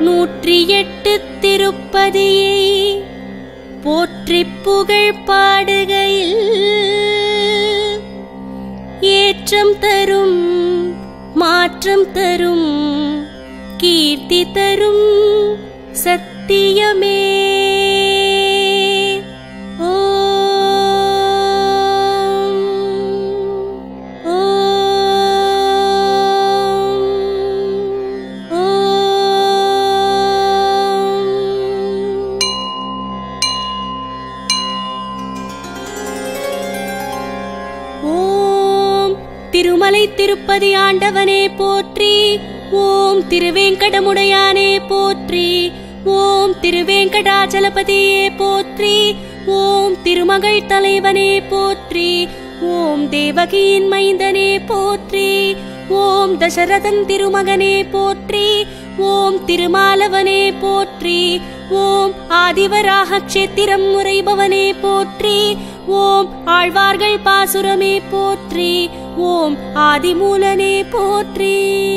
நூற்றி எட்டு திருப்பதியை போற்றிப் புகழ் பாடுகையில் ஏற்றம் தரும் மாற்றம் தரும் கீர்த்தி தரும் சத்தியமே ஓம் ஓம் ஓம் திருமலை திருப்பதி ஆண்டவனே போற்றி ஓம் திருவேங்கடமுடையானே போற்றி ஓம் திருவேங்கடாச்சலபதியே போற்றி ஓம் திருமகள் தலைவனே போற்றி ஓம் தேவகியின் மைந்தனே போற்றி ஓம் தசரதன் திருமகனே போற்றி ஓம் திருமாலவனே போற்றி ஓம் ஆதிவராக க்ஷேத்திரம் முறைபவனே போற்றி ஓம் ஆழ்வார்கள் பாசுரமே போற்றி ஓம் ஆதிமூலனே போற்றி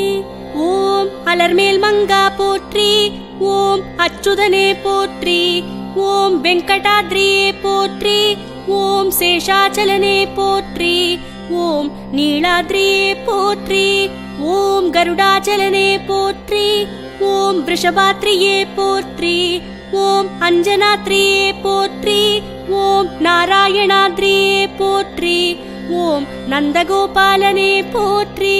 ஓம் அலர்மேல் மங்கா போற்றி ஓம் அச்சுதனே போற்றி ஓம் வெங்கடாத்ரியே போற்றி ஓம் சேஷாச்சலனே போற்றி ஓம் நீளாத்ரியே போற்றி ஓம் கருடாச்சலனே போற்றி ஓம் ரிஷபாத்ரியே போற்றி ஓம் அஞ்சனாத்ரியே போற்றி ஓம் நாராயணாத்ரியே போற்றி ஓம் நந்தகோபாலனே போற்றி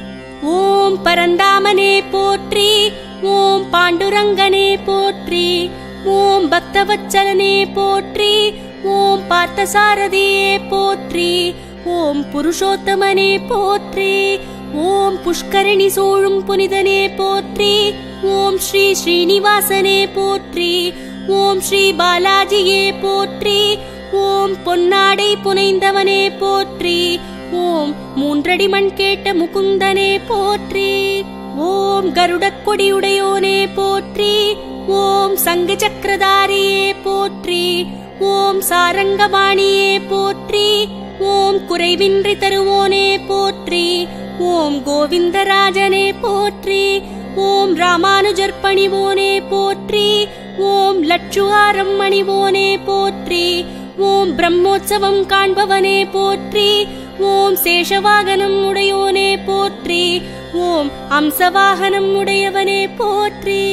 ஓம் பரந்தாமனே போற்றி ஓம் பாண்டுரங்கனே போற்றி ஓம் பக்தவச்சலனே போற்றி ஓம் பார்த்தசாரதியே போற்றி ஓம் புருஷோத்தமனே போற்றி ஓம் புஷ்கரணி சூழும் புனிதனே போற்றி ஓம் ஸ்ரீ ஸ்ரீனிவாசனே போற்றி ஓம் ஸ்ரீ பாலாஜியே போற்றி ஓம் பொன்னாடை புனைந்தவனே போற்றி ஓம் மூன்றடி மண் கேட்ட முகுந்தனே போற்றி ஓம் கருடக் கொடியுடையோனே போற்றி ஓம் சங்கு சக்கரதாரியே போற்றி ஓம் சாரங்கபாணியே போற்றி ஓம் குறைவின்றி தருவோனே போற்றி ஓம் கோவிந்தராஜனே போற்றி ஓம் ராமானுஜர் பணிவோனே போற்றி ஓம் லட்சுவாரம் மணிவோனே போற்றி ஓம் பிரம்மோற்சவம் காண்பவனே போற்றி ஓம் சேஷவாகனம் உடையோனே போற்றி ஓம் அம்சவாகனம் உடையவனே போற்றி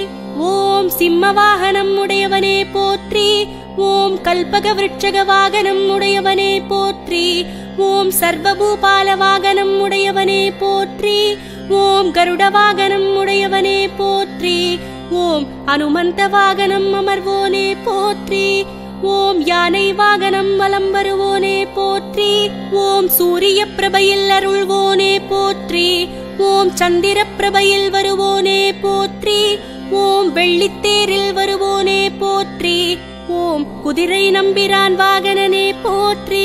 ஓம் சிம்மவாகனம் உடையவனே போற்றி ஓம் கல்பக விருட்சக வாகனம் உடையவனே போற்றி ஓம் சர்வபூபால வாகனம் உடையவனே போற்றி ஓம் கருட வாகனம் உடையவனே போற்றி ஓம் அனுமந்த வாகனம் அமர்வோனே போற்றி ஓம் யானை வாகனம் வலம் வருவோனே போற்றி ஓம் சூரிய பிரபையில் அருள்வோனே போற்றி ஓம் சந்திர பிரபையில் வருவோனே போற்றி ஓம் வெள்ளித்தேரில் வருவோனே போற்றி ஓம் குதிரை நம்பிரான் வாகனனே போற்றி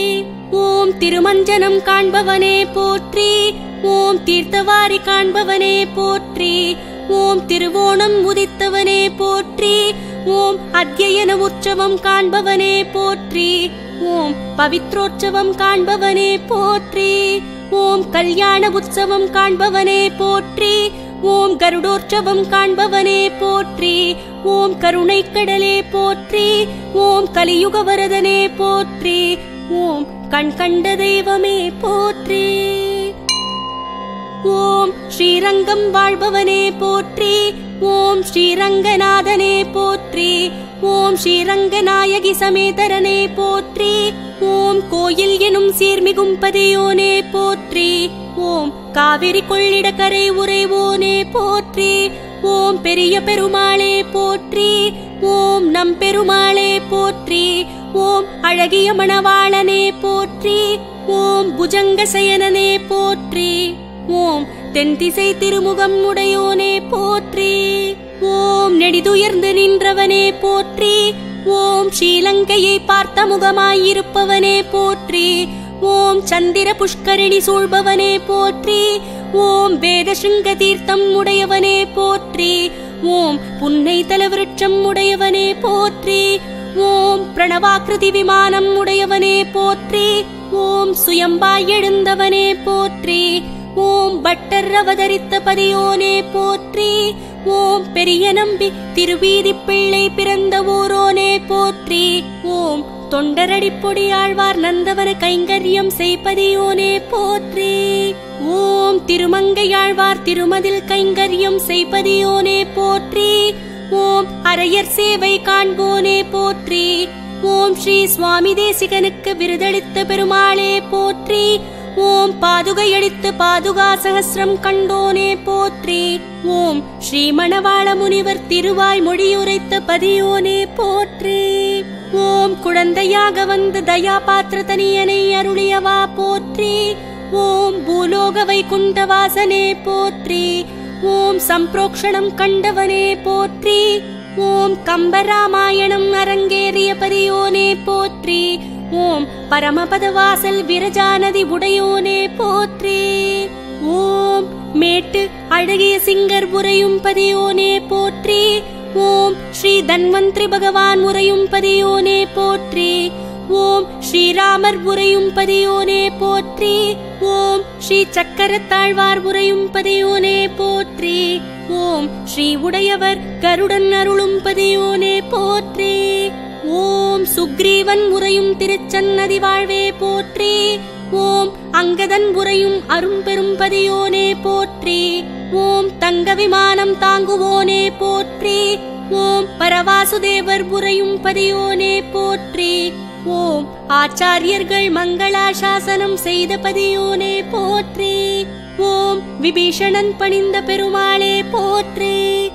ஓம் திருமஞ்சனம் காண்பவனே போற்றி ஓம் தீர்த்தவாரி காண்பவனே போற்றி ஓம் திருவோணம் உதித்தவனே போற்றி ஓம் அத்தியன உற்சவம் காண்பவனே போற்றி ஓம் பவித்ரோற்சவம் காண்பவனே போற்றி ஓம் கல்யாண உற்சவம் காண்பவனே போற்றி ஓம் கருடோற்சவம் காண்பவனே போற்றி ஓம் கருணைக்கடலே போற்றி ஓம் கலியுக வரதனே போற்றி ஓம் கண் கண்ட தெய்வமே போற்றி ஓம் ஸ்ரீரங்கம் வாழ்பவனே போற்றி ஓம் ஸ்ரீரங்கநாதனே போற்றி ஓம் ஸ்ரீரங்கநாயகி சமேதரனே போற்றி ஓம் கோயில் எனும் சீர்மிகும் பதியோனே போற்றி ஓம் காவிரி கொள்ளிடக்கரை உறைவோனே போற்றி ஓம் பெரிய பெருமாளே போற்றி ஓம் நம் பெருமாளே போற்றி ஓம் அழகிய மணவாளனே போற்றி ஓம் புஜங்க சயனனே போற்றி ஓம் தென்திசை திருமுகம் உடையோனே போற்றி ஓம் நெடிதுயர்ந்து நின்றவனே போற்றி ஓம் ஸ்ரீலங்கையை பார்த்த முகமாயிருப்பவனே போற்றி ஓம் சந்திர புஷ்கரணி சூழ்பவனே போற்றி ஓம் வேத சிங்க தீர்த்தம் உடையவனே போற்றி ஓம் புன்னை தலவிருட்சம் உடையவனே போற்றி ஓம் பிரணவாக்கிருதி விமானம் உடையவனே போற்றி ஓம் சுயம்பாய் எழுந்தவனே போற்றி ஓம் பட்டர் அவதரித்த பதியோனே போற்றி ஓம் பெரிய நம்பி திருவீதி பிள்ளை பிறந்த ஊரோனே போற்றி ஓம் தொண்டரடி பொடியாழ்வார் நந்தவன கைங்கரியம் செய்பதியோனே போற்றி ஓம் திருமங்கையாழ்வார் திருமதில் கைங்கரியம் செய்பதியோனே போற்றி ஓம் அரையர் சேவை காண்போனே போற்றி ஓம் ஸ்ரீ சுவாமி தேசிகனுக்கு விருதளித்த பெருமாளே போற்றி ஓம் பாதுகையடித்து பாதுகா சகசிரம் கண்டோனே போற்றி ஓம் ஸ்ரீ மணவாள முனிவர் திருவாய் மொழியுரைத்த பதியோனே போற்றி ஓம் குழந்தையாக வந்து தயா பாத்திர தனியனை அருளியவா போற்றி ஓம் பூலோக வைகுண்ட வாசனே போற்றி ஓம் சம்பிரோக்ஷணம் கண்டவனே போற்றி ஓம் கம்பராமாயணம் அரங்கேறிய பரியோனே போற்றி ஓம் பரமபதவாசல் விரஜானதி உடையோனே போற்றி ஓம் மேட்டு அழகிய சிங்கர் உரையும் பதியோனே போற்றி ஓம் ஸ்ரீ தன்வந்திரி பகவான் உரையும் பதியோனே போற்றி ஓம் ஸ்ரீராமர் உரையும் பதியோனே போற்றி ஓம் ஸ்ரீ சக்கரத்தாழ்வார் உரையும் பதியோனே போற்றி ஓம் ஸ்ரீ உடையவர் கருடன் அருளும் பதியோனே போற்றி ஓம் சுக்ரீவன் உரையும் திருச்சன்னதி வாழ்வே போற்றி ஓம் அங்கதன் உரையும் அரும்பெரும் பதியோனே போற்றி ஓம் தங்க விமானம் தாங்குவோனே போற்றி ஓம் பரவாசுதேவர் உரையும் பதியோனே போற்றி ஓம் ஆச்சாரியர்கள் மங்களாசாசனம் செய்த பதியோனே போற்றி ஓம் விபீஷணன் பணிந்த பெருமாளே போற்றி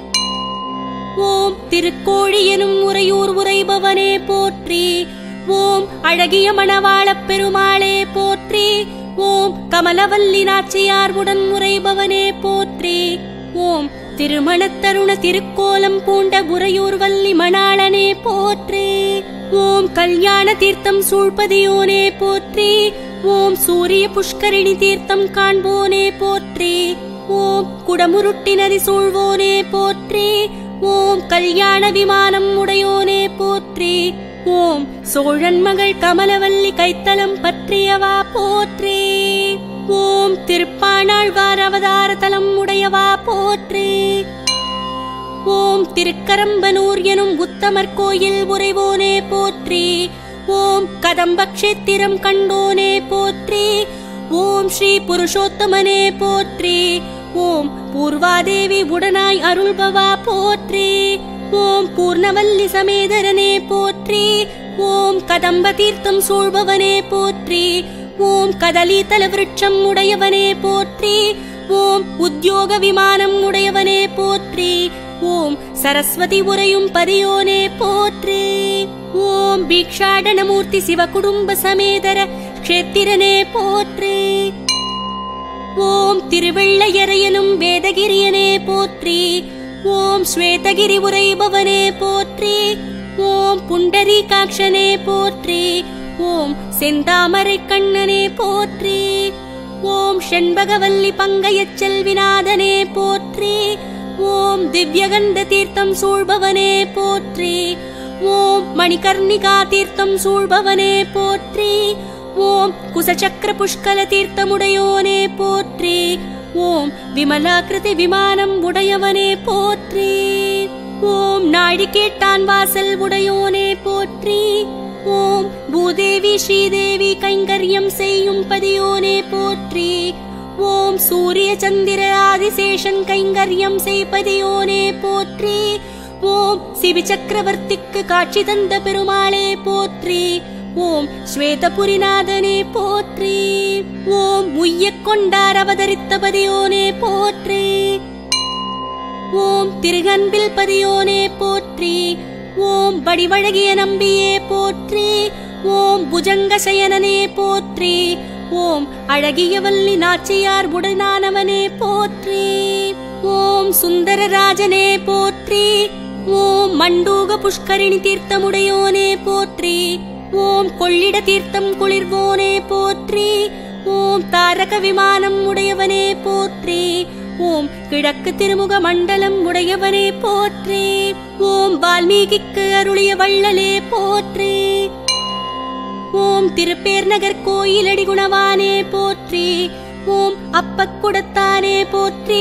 ஓம் திருக்கோழி எனும் உறையூர் உரைபவனே போற்றி ஓம் அழகிய மணவாளப் பெருமாளே போற்றி ஓம் கமலவல்லி நாச்சியார் உடன் உரைபவனே போற்றி ஓம் திருமணத்தருண திருக்கோலம் பூண்ட உறையூர் வள்ளி மணாளனே போற்றி ஓம் கல்யாண தீர்த்தம் சூழ்பதியோனே போற்றி ஓம் சூரிய புஷ்கரிணி தீர்த்தம் காண்போனே போற்றி ஓம் குடமுருட்டி நதி சூழ்வோனே போற்றி ஓம் கல்யாண விமானம் உடையோனே போற்றி ஓம் சோழன் மகள் கமலவல்லி கைத்தலம் பற்றியவா போற்றி ஓம் திருப்பாணாழ்வார் அவதார தலம் உடையவா போற்றி ஓம் திருக்கரம்பனூர் எனும் உத்தமர் கோயில் உறைவோனே போற்றி ஓம் கதம்ப க்ஷேத்திரம் கண்டோனே போற்றி ஓம் ஸ்ரீ புருஷோத்தமனே போற்றி ஓம் பூர்வாதேவி உடனாய் அருள்பவா போற்றி ஓம் பூர்ணவல்லி சமேதரனே போற்றி ஓம் கதம்ப தீர்த்தம் சூழ்பவனே போற்றி ஓம் கதலீதல விருட்சம் உடையவனே போற்றி ஓம் உத்தியோக விமானம் உடையவனே போற்றி ஓம் சரஸ்வதி உரையும் பதியோனே போற்றி ஓம் பீக்ஷாடனமூர்த்தி சிவகுடும்ப சமேதர க்ஷேத்திரனே போற்றி ஓம் திருவெள்ளையரையனும் வேதகிரியனே போற்றி ஓம் ஸ்வேதகிரி உரைபவனே போற்றி ஓம் புண்டரீகாட்சனே போற்றி ஓம் செந்தாமரை கண்ணனே போற்றி ஓம் ஷண்பகவல்லி பங்கையச் செல்விநாதனே போற்றி ஓம் திவ்யகந்த தீர்த்தம் சூழ்பவனே போற்றி ஓம் மணிகர்ணிகா தீர்த்தம் சூழ்பவனே போற்றி ஓம் குசச்சக்கர புஷ்கல தீர்த்தமுடையோனே போற்றி ஓம் விமலாகிருதி விமானம் உடையவனே போற்றி ஓம் நாழிகேட்டான் வாசல் உடையோனே போற்றி ஓம் பூதேவி ஸ்ரீதேவி கைங்கரியம் செய்யும் பதியோனே போற்றி ஓம் சூரிய சந்திர ஆதிசேஷன் கைங்கரியம் செய்பதியோனே போற்றி ஓம் சிவி சக்கரவர்த்திக்கு காட்சி தந்த பெருமாளே போற்றி ஓம் ஸ்வேதபுரிநாதனே போற்றி ஓம் உய்யக் கொண்டார் அவதரித்த பதியோனே போற்றி ஓம் திருகன்பில் பதியோனே போற்றி ஓம் வடிவழகிய நம்பியே போற்றி ஓம் புஜங்க சயனனே போற்றி ஓம் அழகியவல்லி நாச்சியார் உடனானவனே போற்றி ஓம் சுந்தரராஜனே போற்றி ஓம் மண்டூக புஷ்கரிணி தீர்த்தமுடையோனே போற்றி ஓம் கொள்ளிட தீர்த்தம் குளிர்வோனே போற்றி ஓம் தாரக விமானம் உடையவனே போற்றி ஓம் கிழக்கு திருமுக மண்டலம் உடையவனே போற்றி ஓம் வால்மீகிக்கு அருளிய வள்ளலே போற்றி ஓம் திருப்பேர் நகர் கோயிலடி குணவானே போற்றி ஓம் அப்பக்குடத்தானே போற்றி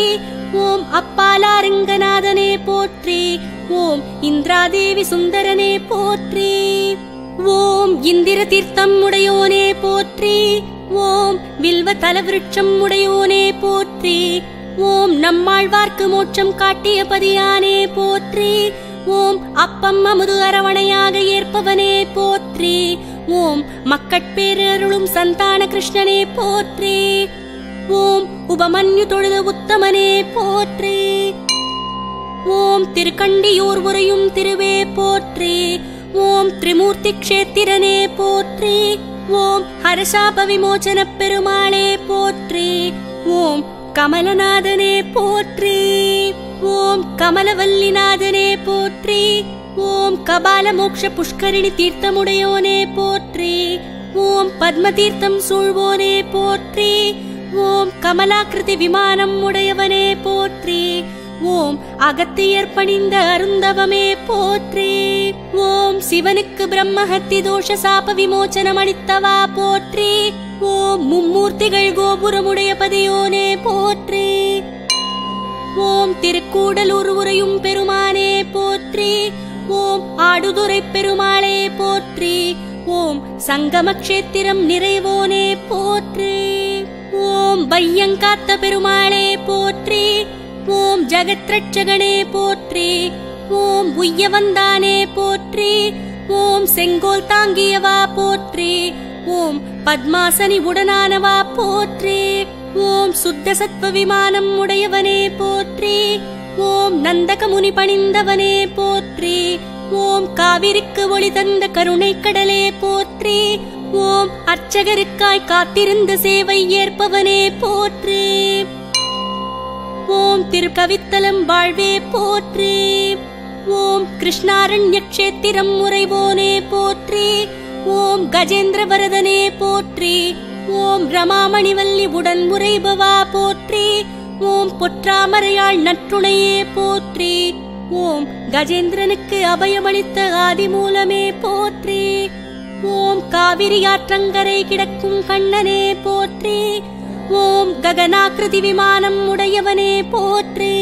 ஓம் அப்பாலாரங்கநாதனே போற்றி ஓம் இந்திராதேவி சுந்தரனே போற்றி ஓம் இந்திர தீர்த்தம் உடையோனே போற்றி ஓம் வில்வ தலவிருட்சம் உடையோனே போற்றி ஓம் நம்மாழ்வார்க்கு மோட்சம் காட்டிய பதியானே போற்றி ஓம் அப்பம் அமுது அரவணையாக ஏற்பவனே போற்றி ஓம் மக்கட்பேரருளும் சந்தான கிருஷ்ணனே போற்றி ஓம் உபமன்யு தொழுத உத்தமனே போற்றி ஓம் திருக்கண்டியூர் உரையும் திருவே போற்றி ஓம் திரிமூர்த்தி க்ஷேத்திரனே போற்றி ஓம் ஹரசாப விமோசன பெருமாளே போற்றி ஓம் கமலநாதனே போற்றி ஓம் கமலவல்லிநாதனே போற்றி ஓம் கபால மோக்ஷ புஷ்கரிணி தீர்த்தமுடையோனே போற்றி ஓம் பத்ம தீர்த்தம் சூழ்வோனே போற்றி ஓம் கமலாக்கிருதி விமானம் உடையவனே போற்றி ஓம் அகத்தியர் பணிந்த அருந்தவமே போற்றி ஓம் சிவனுக்கு பிரம்மஹத்தி தோஷ சாப விமோச்சனம் அளித்தவா போற்றி ஓம் மும்மூர்த்திகள் கோபுரமுடைய பதியோனே போற்றி ஓம் திருக்கூடலூர் உரையும் பெருமானே போற்றி ஓம் ஆடுதுறை பெருமாளே போற்றி ஓம் சங்கம க்ஷேத்திரம் நிறைவோனே போற்றி ஓம் பையங்காத்த பெருமாளே போற்றி ஓம் ஜெகத்ரட்சகனே போற்றி ஓம் உய்யவந்தானே போற்றி ஓம் செங்கோல் தாங்கியவா போற்றி ஓம் பத்மாசனி உடனானவா போற்றி ஓம் சுத்த சத்வ விமானம் உடையவனே போற்றி ஓம் நந்தக முனி பணிந்தவனே போற்றி ஓம் காவிரிக்கு ஒளி தந்த கருணை கடலே போற்றி ஓம் அர்ச்சகருக்காய் காத்திருந்த சேவை ஏற்பவனே போற்றி ஓம் திருக்கவித்தலம் வாழ்வே போற்றி ஓம் கிருஷ்ணாரண்ய க்ஷேத்திரம் முறைவோனே போற்றி ஓம் கஜேந்திர வரதனே போற்றி ஓம் ரமாமணிவல்லி உடன் முறைபவா போற்றி ஓம் பொற்றாமரையாள் நற்றுணையே போற்றி ஓம் கஜேந்திரனுக்கு அபயமளித்த ஆதிமூலமே போற்றி ஓம் காவிரி ஆற்றங்கரை கிடக்கும் கண்ணனே போற்றி ஓம் ககனாகிருதி விமானம் உடையவனே போற்றி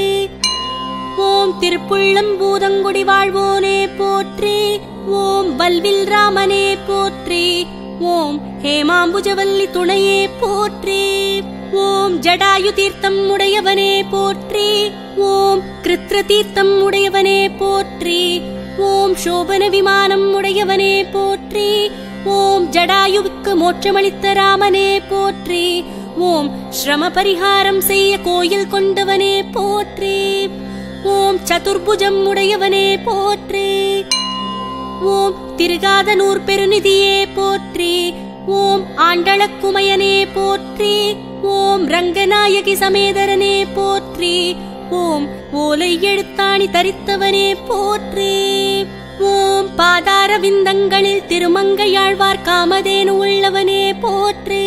ஓம் திருப்புள்ளம் பூதங்குடி வாழ்வோனே போற்றி ஓம் வல்வில் ராமனே போற்றி ஓம் ஹேமாம்புஜவல்லி துணையே போற்றி ஓம் ஜடாயு தீர்த்தம் உடையவனே போற்றி ஓம் கிருத்ர தீர்த்தம் உடையவனே போற்றி ஓம் சோபன விமானம் உடையவனே போற்றி ஓம் ஜடாயுவுக்கு மோட்சமளித்த ராமனே போற்றி ஓம் ஸ்ரம பரிகாரம் செய்ய கோயில் கொண்டவனே போற்றி ஓம் சதுர்புஜம் உடையவனே போற்றி ஓம் திருகாதனூர் பெருநிதியே போற்றி ஓம் ஆண்டளக்குமையனே போற்றி ஓம் ரங்கநாயகி சமேதரனே போற்றி ஓம் ஓலை எழுத்தாணி தரித்தவனே போற்றி ஓம் பாதார விந்தங்களில் திருமங்கையாழ்வார் காமதேனு உள்ளவனே போற்றி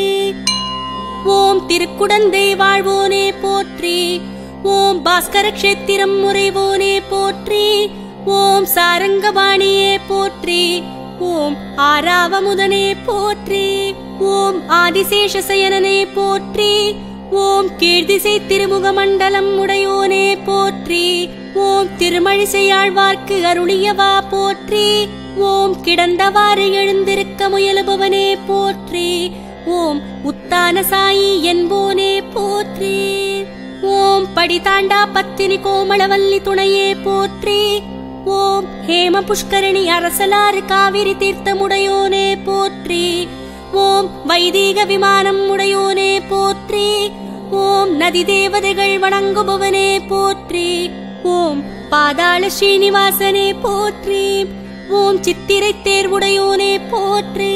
ஓம் திருக்குடந்தை வாழ்வோனே போற்றி ஓம் பாஸ்கர க்ஷேத்திரம் முறைவோனே போற்றி ஓம் சாரங்கபாணியே போற்றி ஓம் ஆராவமுதனே போற்றி ஓம் ஆதிசேஷசயனனே போற்றி ஓம் கீழ்திசை திருமுக மண்டலம் உடையோனே போற்றி ஓம் திருமழிசையாழ்வார்க்கு அருளியவா போற்றி ஓம் கிடந்தவாறு எழுந்திருக்க முயலுபவனே போற்றி ஓம் உத்தான சாயி என்போனே போற்றி ஓம் படிதாண்டா பத்தினி கோமளவல்லி துணையே போற்றி ஓம் ஹேம புஷ்கரணி அரசலாறு காவிரி தீர்த்தமுடையோனே போற்றி ஓம் வைதீக விமானம் உடையோனே போற்றி ஓம் நதி தேவதைகள் வணங்குபவனே போற்றி ஓம் பாதாள ஸ்ரீனிவாசனே போற்றி ஓம் சித்திரை தேர்வுடையோனே போற்றி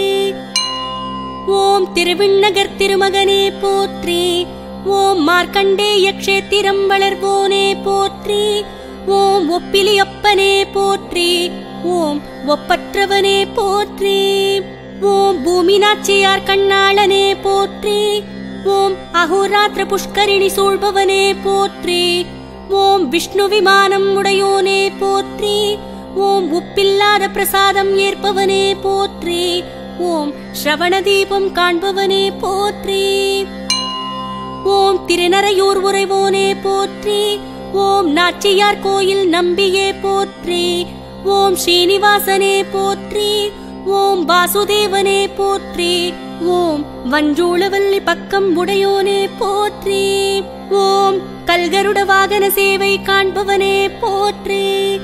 ஓம் திருவிண்ணகர் திருமகனே போற்றி ஓம் மார்க்கண்டேய க்ஷேத்திரம் வளர்வோனே போற்றி ஓம் ஒப்பிலியப்பனே போற்றி ஓம் ஒப்பற்றவனே போற்றி ஓம் பூமிநாச்சியார் கண்ணாளனே போற்றி ஓம் அகோராத்திர புஷ்கரிணி சூழ்பவனே போற்றி ஓம் விஷ்ணு விமானம் உடையோனே போற்றி ஓம் உப்பில்லாத பிரசாதம் ஏற்பவனே போற்றி ஓம் ஸ்ரவண தீபம் காண்பவனே போற்றி ஓம் திருநறையூர் உறைவோனே போற்றி ஓம் நாச்சியார் கோயில் நம்பியே போற்றி ஓம் ஸ்ரீனிவாசனே போற்றி ஓம் வாசுதேவனே போற்றி ஓம் வஞ்சூளவல்லி பக்கம் உடையோனே போற்றி ஓம் கல்கருட வாகன சேவை காண்பவனே போற்றி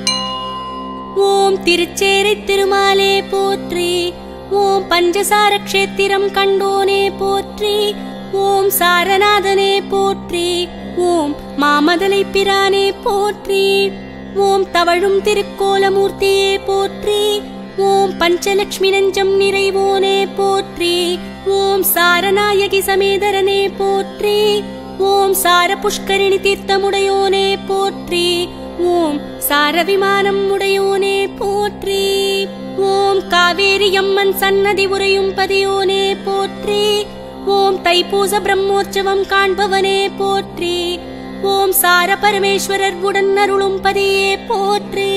ஓம் திருச்சேரை திருமாலே போற்றி ஓம் பஞ்சசார க்ஷேத்திரம் கண்டோனே போற்றி ஓம் சாரநாதனே போற்றி ஓம் மாமதலை பிரானே போற்றி ஓம் தவழும் திருக்கோலமூர்த்தியே போற்றி ஓம் பஞ்சலக்ஷ்மி நஞ்சம் நிறைவோனே போற்றி ஓம் சாரநாயகி சமேதரனே போற்றி ஓம் சார புஷ்கரிணி தீர்த்தமுடையோனே போற்றி ஓம் சார விமானம் உடையோனே போற்றி ஓம் காவேரி அம்மன் சன்னதி உரையும் பதியோனே போற்றி ஓம் தைப்பூச பிரம்மோற்சவம் காண்பவனே போற்றி ஓம் சார பரமேஸ்வரர் உடன் அருளும் பதியே போற்றி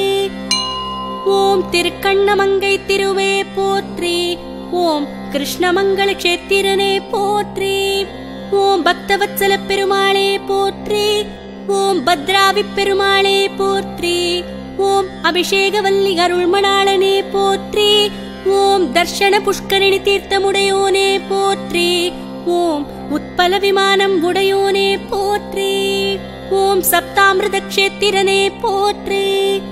ஓம் திருக்கண்ணமங்கை திருவே போற்றி ஓம் கிருஷ்ணமங்கள கஷேத்திரனே போற்றி ஓம் பக்தவத்சல பெருமாளே போற்றி ஓம் பத்ராவி பெருமாளே போற்றி ஓம் அபிஷேகவல்லி அருள்மணாளனே போற்றி ஓம் தர்ஷன புஷ்கரிணி தீர்த்தமுடையோனே போற்றி ஓம் உட்பல விமானம் உடையோனே போற்றி ஓம் சப்தாமிருத கஷேத்திரனே போற்றி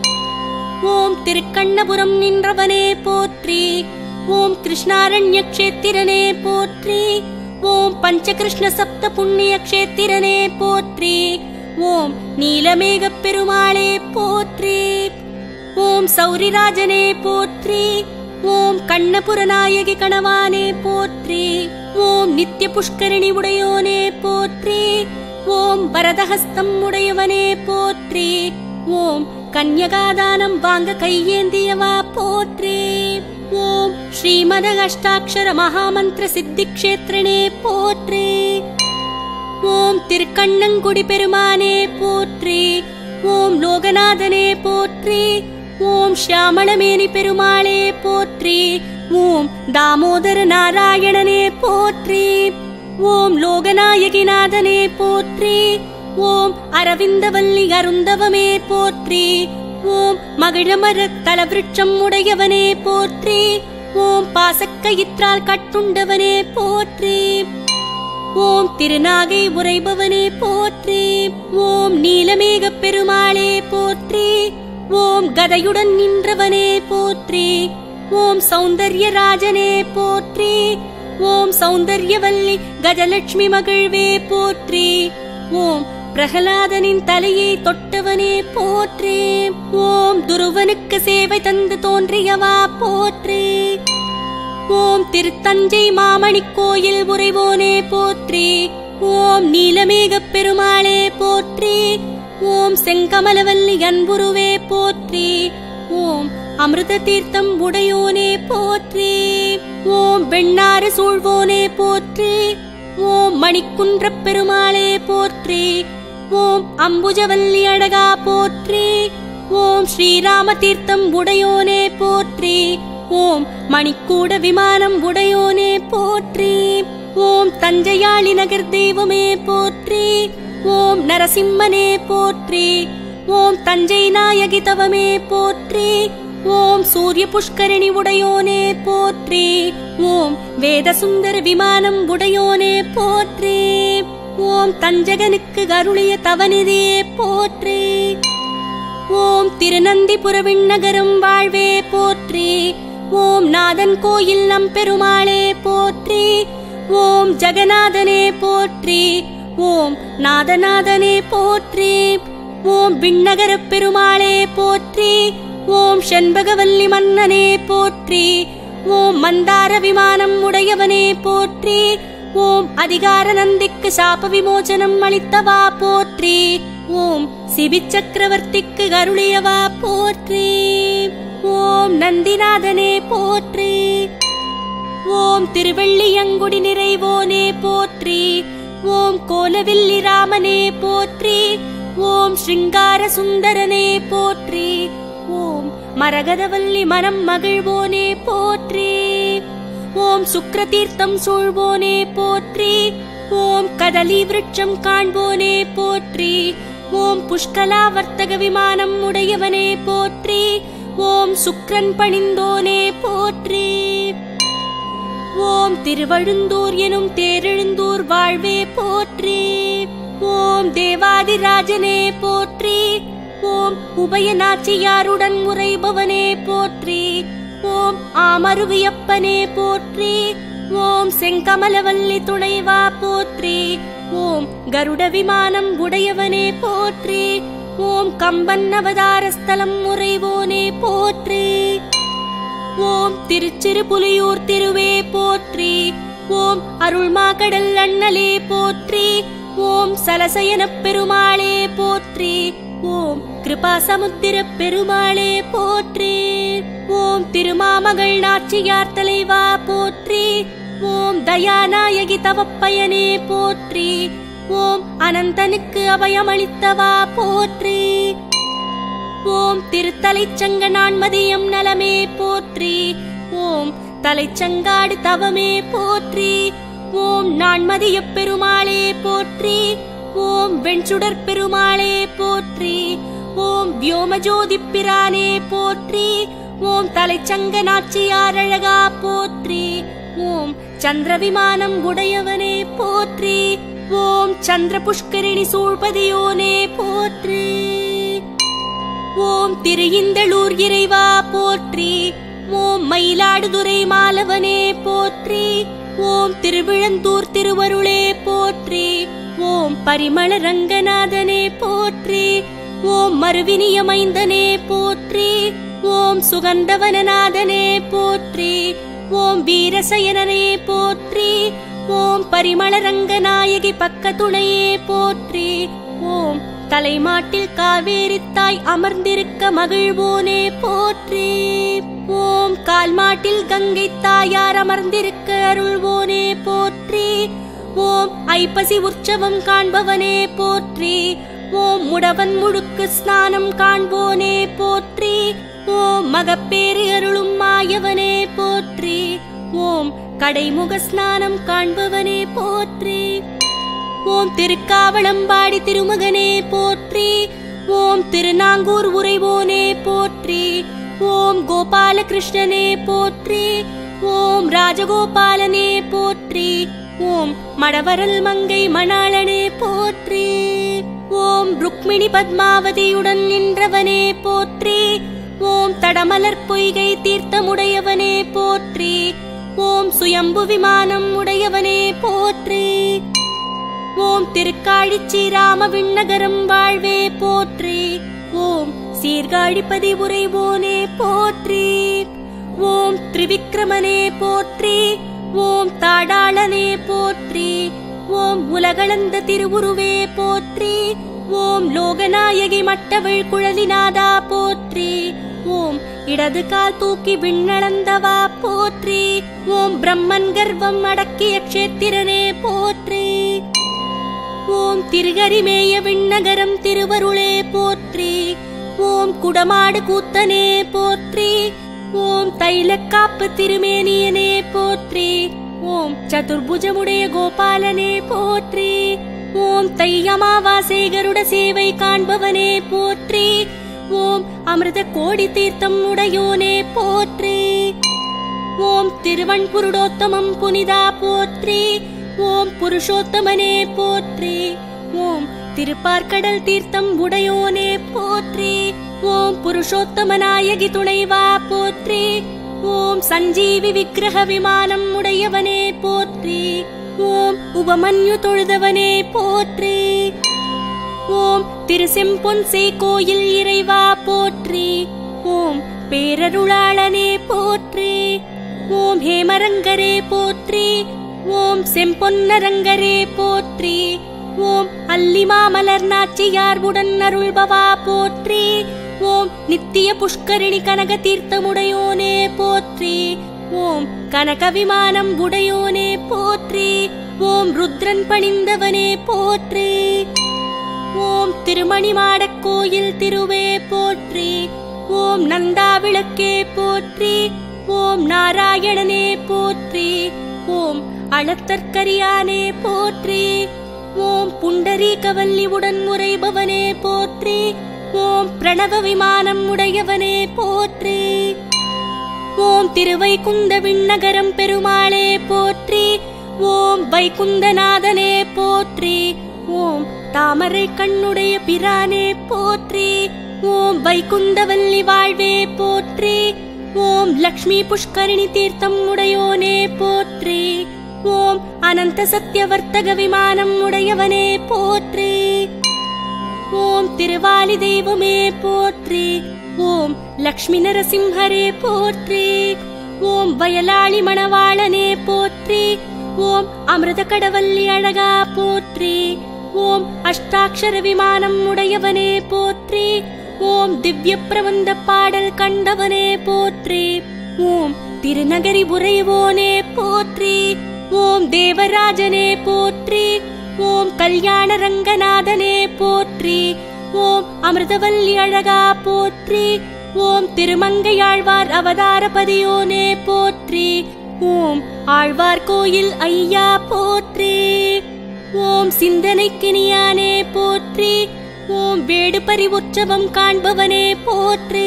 ஓம் திருக்கண்ணபுரம் நின்றவனே போற்றி ஓம் கிருஷ்ணாரண்ய கஷேத்திரனே போற்றி ஓம் பஞ்சகிருஷ்ண சப்த புண்ணிய கஷேத்திரனே போற்றி ஓம் நீலமேகப் பெருமாளே போற்றி ஓம் சௌரிராஜனே போற்றி ஓம் கண்ணபுரநாயகி கணவானே போற்றி ஓம் நித்ய புஷ்கரிணி உடையோனே போற்றி ஓம் வரதஹஸ்தம் உடையவனே போற்றி ஓம் கன்யகாதானம் வாங்க கையேந்தியவா போற்றி ஓம் ஸ்ரீமத அஷ்டாட்சர மகாமந்திர சித்தி கஷேத்திரனே போற்றி ஓம் திருக்கண்ணங்குடி பெருமானே போற்றி ஓம் லோகநாதனே போற்றி ஓம் ஷியாமளமேனி பெருமாளே போற்றி ஓம் தாமோதர நாராயணனே போற்றி ஓம் லோகநாயகிநாதனே போற்றி ஓம் அரவிந்தவல்லி அருந்தவமே போற்றி ஓம் மகிழமர தலவிருட்சம் உடையவனே போற்றி ஓம் பாசக்கயிற்றால் கட்டுண்டவனே போற்றி ஓம் திருநாகை உரைபவனே போற்றி ஓம் நீலமேகப் பெருமாளே போற்றி ஓம் கதையுடன் நின்றவனே போற்றி ஓம் சௌந்தர்யராஜனே போற்றி ஓம் சௌந்தர்யவல்லி கஜலட்சுமி மகிழ்வே போற்றி ஓம் பிரகலாதனின் தலையை தொட்டவனே போற்றி ஓம் துருவனுக்கு சேவை தந்து தோன்றியவா போற்றி ஓம் திருத்தஞ்சை மாமணிக் கோயில் உறைவோனே போற்றி ஓம் நீலமேகப் பெருமாளே போற்றி ஓம் செங்கமலவல்லி அன்புருவே போற்றி ஓம் அமிர்த தீர்த்தம் உடையோனே போற்றி ஓம் வெண்ணாறு சூழ்வோனே போற்றி ஓம் மணிக்குன்றப் பெருமாளே போற்றி ஓம் அம்புஜவல்லி அழகா போற்றி ஓம் ஸ்ரீராம தீர்த்தம் உடையோனே போற்றி ஓம் மணிக்கூட விமானம் உடையோனே போற்றி ஓம் தஞ்சையாளி நகர் தெய்வமே போற்றி ஓம் நரசிம்மனே போற்றி ஓம் தஞ்சை நாயகி தவமே போற்றி ஓம் சூரிய புஷ்கரணி உடையோனே போற்றி ஓம் வேதசுந்தர விமானம் உடையோனே போற்றி ஓம் தஞ்சகனுக்கு அருளிய தவநிதியே போற்றி ஓம் திருநந்திபுர விண்ணகரம் வாழ்வே போற்றி ஓம் நாதன் கோயில் நம் பெருமாளே போற்றி ஓம் ஜெகநாதனே போற்றி ஓம் நாதநாதனே போற்றி ஓம் விண்ணகரப் பெருமாளே போற்றி ஓம் செண்பகவல்லி மன்னனே போற்றி ஓம் மந்தார விமானம் உடையவனே போற்றி ஓம் அதிகார நந்திக்கு சாப விமோசனம் அளித்தவா போற்றி ஓம் சிபி சக்கரவர்த்திக்கு அருளியவா போற்றி ஓம் நந்திநாதனே போற்றி ஓம் திருவெள்ளியங்குடி நிறைவோனே போற்றி ஓம் கோலவில்லி ராமனே போற்றி ஓம் ஸ்ருங்கார சுந்தரனே போற்றி ஓம் மரகதவல்லி மனம் மகிழ்வோனே போற்றி ஓம் சுக்ரதீர்த்தம் சூழ்வோனே போற்றி ஓம் கதலி விருட்சம் காண்போனே போற்றி ஓம் புஷ்கலா வர்த்தக விமானம் உடையவனே போற்றி ஓம் சுக்ரன் பணிந்தோனே போற்றி ஓம் திருவழுந்தூர் எனும் தேரெழுந்தூர் வாழ்வே போற்றி ஓம் தேவாதிராஜனே போற்றி ஓம் உபயநாச்சியாருடன் உரைபவனே போற்றி ஓம் ஆமருவியப்பனே போற்றி ஓம் செங்கமலவல்லி துணைவா போற்றி ஓம் கருட விமானம் உடையவனே போற்றி ஓம் கம்பன் அவதாரஸ்தலம் உறைவோனே போற்றி ஓம் திருச்சிறுபுலியூர் திருவே போற்றி ஓம் அருள்மாகடல் அண்ணலே போற்றி ஓம் சலசயனப் பெருமாளே போற்றி ஓம் கிருபாசமுத்திர பெருமாளே போற்றி ஓம் திருமாமகள் நாச்சியார் தலைவா போற்றி ஓம் தயாநாயகி தவப்பயனே போற்றி ஓம் அனந்தனுக்கு அபயமளித்தவா போற்றி ஓம் திருத்தலைச்சங்க நான்மதியம் நலமே போற்றி ஓம் தலைச்சங்காடு தவமே போற்றி ஓம் நான்மதிய பெருமாளே போற்றி ஓம் வெண்சுடர் பெருமாளே போற்றி ஓம் வியோமஜோதி பிரானே போற்றி ஓம் தலைச்சங்க நாச்சியார் அழகா போற்றி ஓம் சந்திர விமானம் உடையவனே போற்றி ஓம் சந்திர புஷ்கரிணி சூழ்பதியோனே போற்றி ஓம் திரு இந்தளூர் இறைவா போற்றி ஓம் மயிலாடுதுறை மாலவனே போற்றி ஓம் திருவிழந்தூர் திருவருளே போற்றி ஓம் பரிமள ரங்கநாதனே போற்றி ஓம் மறுவினிய மைந்தனே போற்றி ஓம் சுகந்தவனநாதனே போற்றி ஓம் வீரசயனனே போற்றி ஓம் பரிமள ரங்கநாயகி பக்கத்துணையே போற்றி ஓம் தலைமாட்டில் காவேரி தாய் அமர்ந்திருக்க மகிழ்வோனே போற்றி ஓம் கால்மாட்டில் கங்கை தாயார் அமர்ந்திருக்க அருள்வோனே போற்றி ஓம் ஐப்பசி உற்சவம் காண்பவனே போற்றி ஓம் முடவன் முழுக்கு ஸ்நானம் காண்போனே போற்றி ஓம் மகப்பேறு அருளும் மாயவனே போற்றி ஓம் கடைமுக ஸ்நானம் காண்பவனே போற்றி ஓம் திருக்காவளம்பாடி திருமகனே போற்றி ஓம் திருநாங்கூர் உறைவோனே போற்றி ஓம் கோபாலகிருஷ்ணனே போற்றி ஓம் ராஜகோபாலனே போற்றி ஓம் மடவரல் மங்கை மணாளனே போற்றி ஓம் ருக்மிணி பத்மாவதியுடன் நின்றவனே போற்றி ஓம் தடமலர் பொய்கை தீர்த்தமுடையவனே போற்றி ஓம் சுயம்பு விமானம் உடையவனே போற்றி ஓம் திருக்காழிச்சி ராம விண்ணகரம் வாழ்வே போற்றி ஓம் சீர்காழிப்பதி உரைவோனே போற்றி ஓம் திரிவிக்ரமனே போற்றி ஓம் தாடாளனே போற்றி ஓம் உலகளந்த திருவுருவே போற்றி ஓம் லோகநாயகி மட்டவிழ் குழலிநாதா போற்றி ஓம் இடது கால் தூக்கி விண்ணளந்தவா போற்றி ஓம் பிரம்மன் கர்வம் அடக்கிய க்ஷேத்திரனே போற்றி ஓம் திருகரிமேய விண்ணகரம் திருவருளே போற்றி ஓம் குடமாடு கூத்தனே போற்றி ஓம் தைலக்காப்பு திருமேனியனே போற்றி ஓம் சதுர்புஜமுடைய கோபாலனே போற்றி ஓம் தையமாவாசை கருட சேவை காண்பவனே போற்றி ஓம் அமிர்த கோடி தீர்த்தம் உடையோனே போற்றி ஓம் திருவண்புருடோத்தமம் புனிதா போற்றி ஓம் புருஷோத்தமனே போற்றி ஓம் திருப்பார்க்கடல் தீர்த்தம் உடையோனே போற்றி ஓம் புருஷோத்தமநாயகி துணைவா போற்றி ஓம் சஞ்சீவி விக்கிரக விமானம் உடையவனே போற்றி ஓம் உபமன்யு தொழுதவனே போற்றி ஓம் திருசெம்பொன் சே கோயில் இறைவா போற்றி ஓம் பேரருளாளனே போற்றி ஓம் ஹேமரங்கரே போற்றி ஓம் செம்பொன்னரங்கரே போற்றி ஓம் அல்லிமாமலர் நாச்சியார் உடன் அருள்பவா போற்றி ஓம் நித்திய புஷ்கரிணி கனக தீர்த்தமுடையோனே போற்றி ஓம் கனக விமானம் உடையோனே போற்றி ஓம் ருத்ரன் பணிந்தவனே போற்றி ஓம் திருமணிமாடக் கோயில் திருவே போற்றி ஓம் நந்தா விளக்கே போற்றி ஓம் நாராயணனே போற்றி ஓம் அளத்தற்கரியானே போற்றி ஓம் புண்டரீகவல்லி உடன் உரைபவனே போற்றி ஓம் பிரணவ விமானம் உடையவனே போற்றி ஓம் திருவைகுந்த விண்ணகரம் பெருமாளே போற்றி ஓம் வைகுந்தநாதனே போற்றி ஓம் தாமரை கண்ணுடைய பிரானே போற்றி ஓம் வைகுந்தவல்லி வாழ்வே போற்றி ஓம் லக்ஷ்மி புஷ்கரிணி தீர்த்தம் உடையோனே போற்றி ஓம் அனந்த சத்தியவர்த்தக விமானம் உடையவனே போற்றி ஓம் திருவாலி தெய்வமே போற்றி ஓம் லக்ஷ்மி நரசிம்ஹரே போற்றி ஓம் வயலாளி மணவாளனே போற்றி ஓம் அமிர்த கடவல்லி அழகா போற்றி ஓம் அஷ்டாட்சர விமானம் உடையவனே போற்றி ஓம் திவ்ய பிரபந்த பாடல் கண்டவனே போற்றி ஓம் திருநகரி உறைவோனே போற்றி ஓம் தேவராஜனே போற்றி ஓம் கல்யாண ரங்கநாதனே போற்றி ஓம் அமிர்தவல்லி அழகா போற்றி ஓம் திருமங்கையாழ்வார் அவதாரபதியோனே போற்றி ஓம் ஆழ்வார் கோயில் ஐயா போற்றி ஓம் சிந்தனைக்கினியானே போற்றி ஓம் வேடுபரி உற்சவம் காண்பவனே போற்றி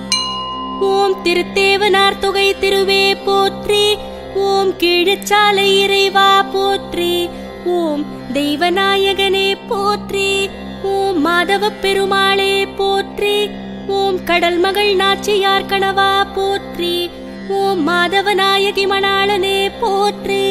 ஓம் திருத்தேவனார் தொகை திருவே போற்றி ஓம் கீழச்சாலை இறைவா போற்றி ஓம் தெய்வநாயகனே போற்றி ஓம் மாதவ பெருமாளே போற்றி ஓம் கடல் மகள் நாச்சியார் கணவா போற்றி ஓம் மாதவநாயகி மணாளனே போற்றி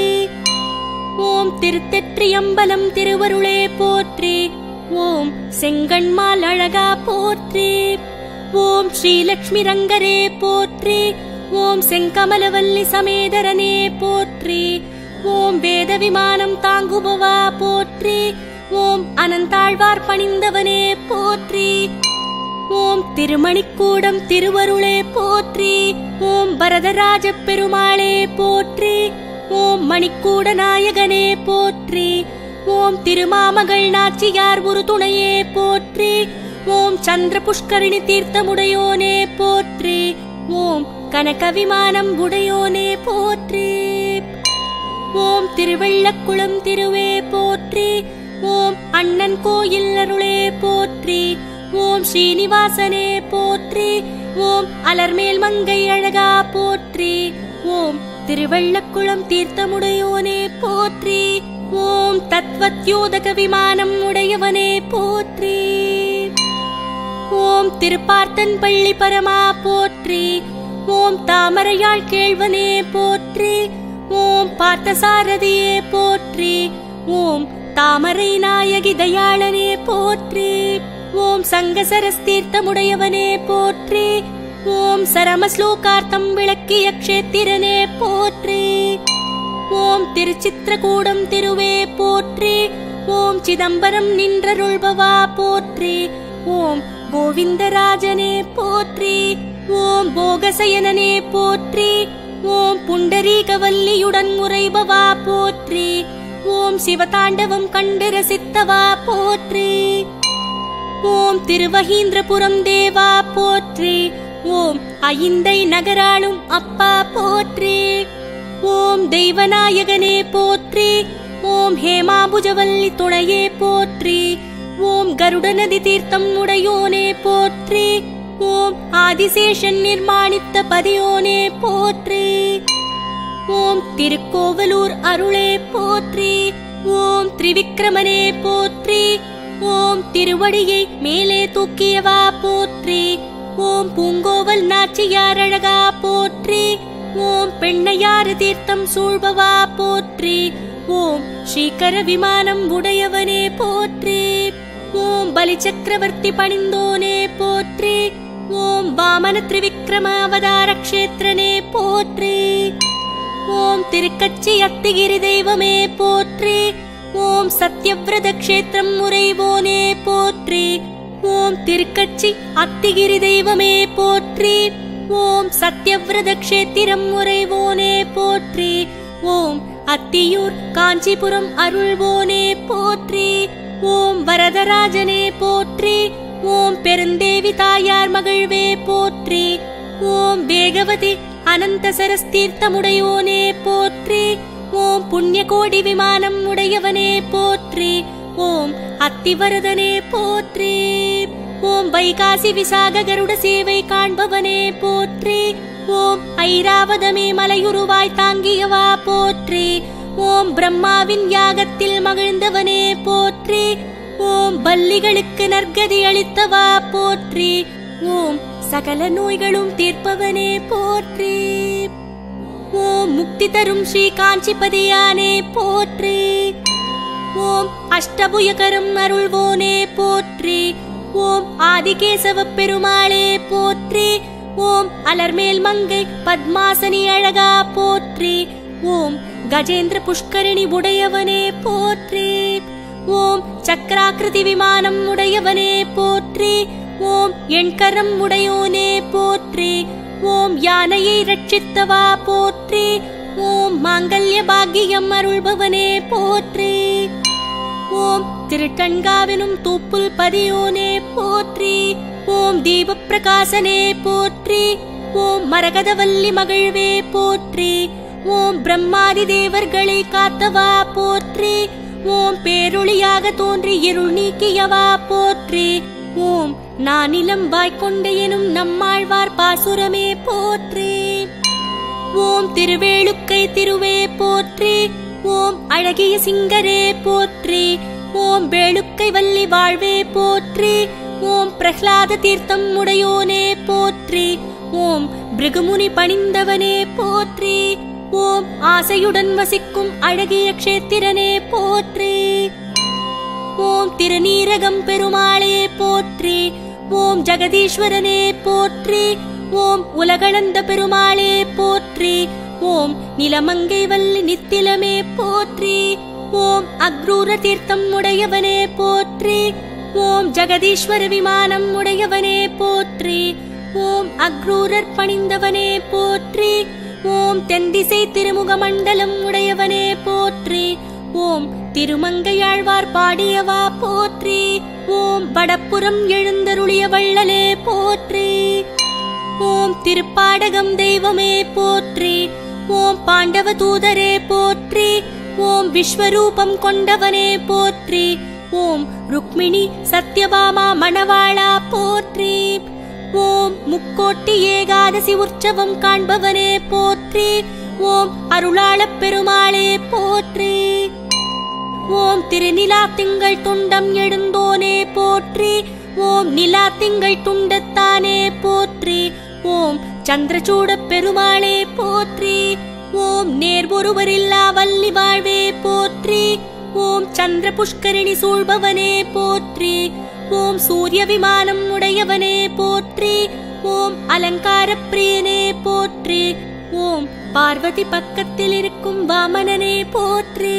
ஓம் திருத்தெற்றியம்பலம் திருவருளே போற்றி ஓம் செங்கண்மால் அழகா போற்றி ஓம் ஸ்ரீலக்ஷ்மி ரங்கரே போற்றி ஓம் செங்கமலவல்லி சமேதரனே போற்றி ஓம் வேத விமானம் தாங்குபவா போற்றி ஓம் அனந்தாழ்வார் பணிந்தவனே போற்றி ஓம் திருமணிக்கூடம் திருவருளே போற்றி ஓம் வரதராஜ பெருமாளே போற்றி ஓம் மணிக்கூட நாயகனே போற்றி ஓம் திருமாமகள் நாச்சியார் ஒரு துணையே போற்றி ஓம் சந்திர புஷ்கரிணி தீர்த்தமுடையோனே போற்றி ஓம் கனக விமானம் உடையோனே போற்றி ஓம் திருவெள்ளக்குளம் திருவே போற்றி ஓம் அண்ணன் கோயில் அருளே போற்றி ஓம் ஸ்ரீனிவாசனே போற்றி ஓம் அலர்மேல் மங்கை அழகா போற்றி ஓம் திருவள்ளக்குளம் தீர்த்தமுடையோனே போற்றி ஓம் தத்வத்யோதக விமானம் உடையவனே போற்றி ஓம் திருப்பார்த்தன் பள்ளி பரமா போற்றி ஓம் தாமரையாள் கேழ்வனே போற்றி ஓம் பார்த்தசாரதியே போற்றி ஓம் தாமரை நாயகி தயாளனே போற்றி ஓம் சங்கசரஸ் தீர்த்தமுடையவனே போற்றி ஓம் சரமஸ்லோகார்த்தம் விளக்கிய க்ஷேத்திரனே போற்றி ஓம் திருச்சித்திரகூடம் திருவே போற்றி ஓம் சிதம்பரம் நின்றருள்பவா போற்றி ஓம் கோவிந்தராஜனே போற்றி ஓம் போகசயனனே போற்றி ஓம் புண்டரீகவல்லியுடன் உறைபவா போற்றி ஓம் சிவதாண்டவம் கண்டு ரசித்தவா போற்றி ஓம் திருவகீந்திரபுரம் தேவா போற்றி ஓம் ஐந்தை நகராளும் அப்பா போற்றி ஓம் தெய்வநாயகனே போற்றி ஓம் ஹேமாபுஜவல்லி துணையே போற்றி ஓம் கருடநதி தீர்த்தம் உடையோனே போற்றி ஓம் ஆதிசேஷன் நிர்மாணித்த பதியோனே போற்றி ஓம் திருக்கோவலூர் அருளே போற்றி ஓம் திரிவிக்ரமனே போற்றி ஓம் திருவடியை மேலே தூக்கியவா போற்றி ஓம் பூங்கோவல் நாச்சியார் அழகா போற்றி ஓம் பெண்ணையாறு தீர்த்தம் சூழ்பவா போற்றி ஓம் ஸ்ரீகர விமானம் உடையவனே போற்றி ஓம் பலி சக்கரவர்த்தி பணிந்தோனே போற்றி ஓம் வாமன திரிவிக்ரம அவதார க்ஷேத்திரனே போற்றி ஓம் திருக்கச்சி அத்திகிரி தெய்வமே போற்றி ஓம் சத்யவிரத க்ஷேத்திரம் முறைவோனே போற்றி ஓம் திருக்கச்சி அத்திகிரி தெய்வமே போற்றி ஓம் சத்யவிரத க்ஷேத்திரம் முறைவோனே போற்றி ஓம் அத்தியூர் காஞ்சிபுரம் அருள்வோனே போற்றி ஓம் வரதராஜனே போற்றி ஓம் பெருந்தேவி தாயார் மகிழ்வே போற்றி ஓம் வேகவதி அனந்த சரஸ்தீர்த்தமுடையோனே போற்றி ஓம் புண்ணிய கோடி விமானம் உடையவனே போற்றி ஓம் அத்திவரதனே போற்றி ஓம் வைகாசி விசாக கருட சேவை காண்பவனே போற்றி ஓம் ஐராவதமே மலையுருவாய் தாங்கியவா போற்றி ஓம் பிரம்மாவின் யாகத்தில் மகிழ்ந்தவனே போற்றி ஓம் பல்லிகளுக்கு நற்கதி அளித்தவா போற்றி ஓம் சகல நோய்களும் தீர்ப்பவனே போற்றி ஓம் முக்தி தரும் ஸ்ரீ காஞ்சிபதியானே போற்றி ஓம் அஷ்டபுயகரம் அருள்வோனே போற்றி ஓம் ஆதிகேசவ பெருமாளே போற்றி ஓம் அலர்மேல் மங்கை பத்மாசனி அழகா போற்றி ஓம் கஜேந்திர புஷ்கரணி உடையவனே போற்றி ஓம் சக்கராக்கிருதி விமானம் உடையவனே போற்றி ஓம் எண்கரம் உடையோனே போற்றி ஓம் யானையை ரட்சித்தவா போற்றி ஓம் மாங்கல்ய பாக்கியம் அருள்பவனே போற்றி ஓம் திருக்கண்காவினும் தூப்புல் பதியோனே போற்றி ஓம் தீப பிரகாசனே போற்றி ஓம் மரகதவல்லி மகிழ்வே போற்றி ஓம் பிரம்மாதி தேவர்களை காத்தவா போற்றி ஓம் பேரொளியாக தோன்றி இருள் நீக்கியவா போற்றி ஓம் நானிலம் வாய்க்கொண்ட எனும் நம்மாழ்வார் பாசுரமே போற்றி ஓம் திருவேளுக்கை திருவே போற்றி ஓம் அழகிய சிங்கரே போற்றி ஓம் வேளுக்கை வள்ளி வாழ்வே போற்றி ஓம் பிரஹ்லாத தீர்த்தம் உடையோனே போற்றி ஓம் பிருகுமுனி பணிந்தவனே போற்றி ஓம் ஆசையுடன் வசிக்கும் அழகிய க்ஷேத்திரனே போற்றி ஓம் திருநீரகம் பெருமாளே போற்றி ஓம் ஜெகதீஸ்வரனே போற்றி ஓம் உலகளந்த பெருமாளே போற்றி ஓம் நிலமங்கை வல்லி நித்திலமே போற்றி ஓம் அக்ரூர தீர்த்தம் உடையவனே போற்றி ஓம் ஜெகதீஸ்வர விமானம் உடையவனே போற்றி ஓம் அக்ரூரர் பணிந்தவனே போற்றி ஓம் தென்திசை திருமுக மண்டலம் உடையவனே போற்றி ஓம் திருமங்கையாழ்வார் பாடியவா போற்றி ஓம் வடப்புறம் எழுந்தருளிய வள்ளலே போற்றி ஓம் திருப்பாடகம் தெய்வமே போற்றி ஓம் பாண்டவ தூதரே போற்றி ஓம் விஸ்வரூபம் கொண்டவனே போற்றி ஓம் ருக்மிணி சத்யபாமா மணவாளா போற்றி ஓம் முக்கோட்டி ஏகாதசி உற்சவம் காண்பவனே போற்றி ஓம் அருளாளப் பெருமாளே போற்றி ஓம் திருநிலா திங்கள் துண்டம் எழுந்தோனே போற்றி ஓம் நிலா திங்கள் துண்டத்தானே போற்றி ஓம் சந்திரசூட பெருமாளே போற்றி ஓம் நேர்வொருவரில்லா வள்ளி வாழ்வே போற்றி ஓம் சந்திர புஷ்கரிணி சூழ்பவனே போற்றி ஓம் சூரிய விமானம் உடையவனே போற்றி ஓம் அலங்கார பிரியனே போற்றி ஓம் பார்வதி பக்கத்தில் இருக்கும் வாமனனே போற்றி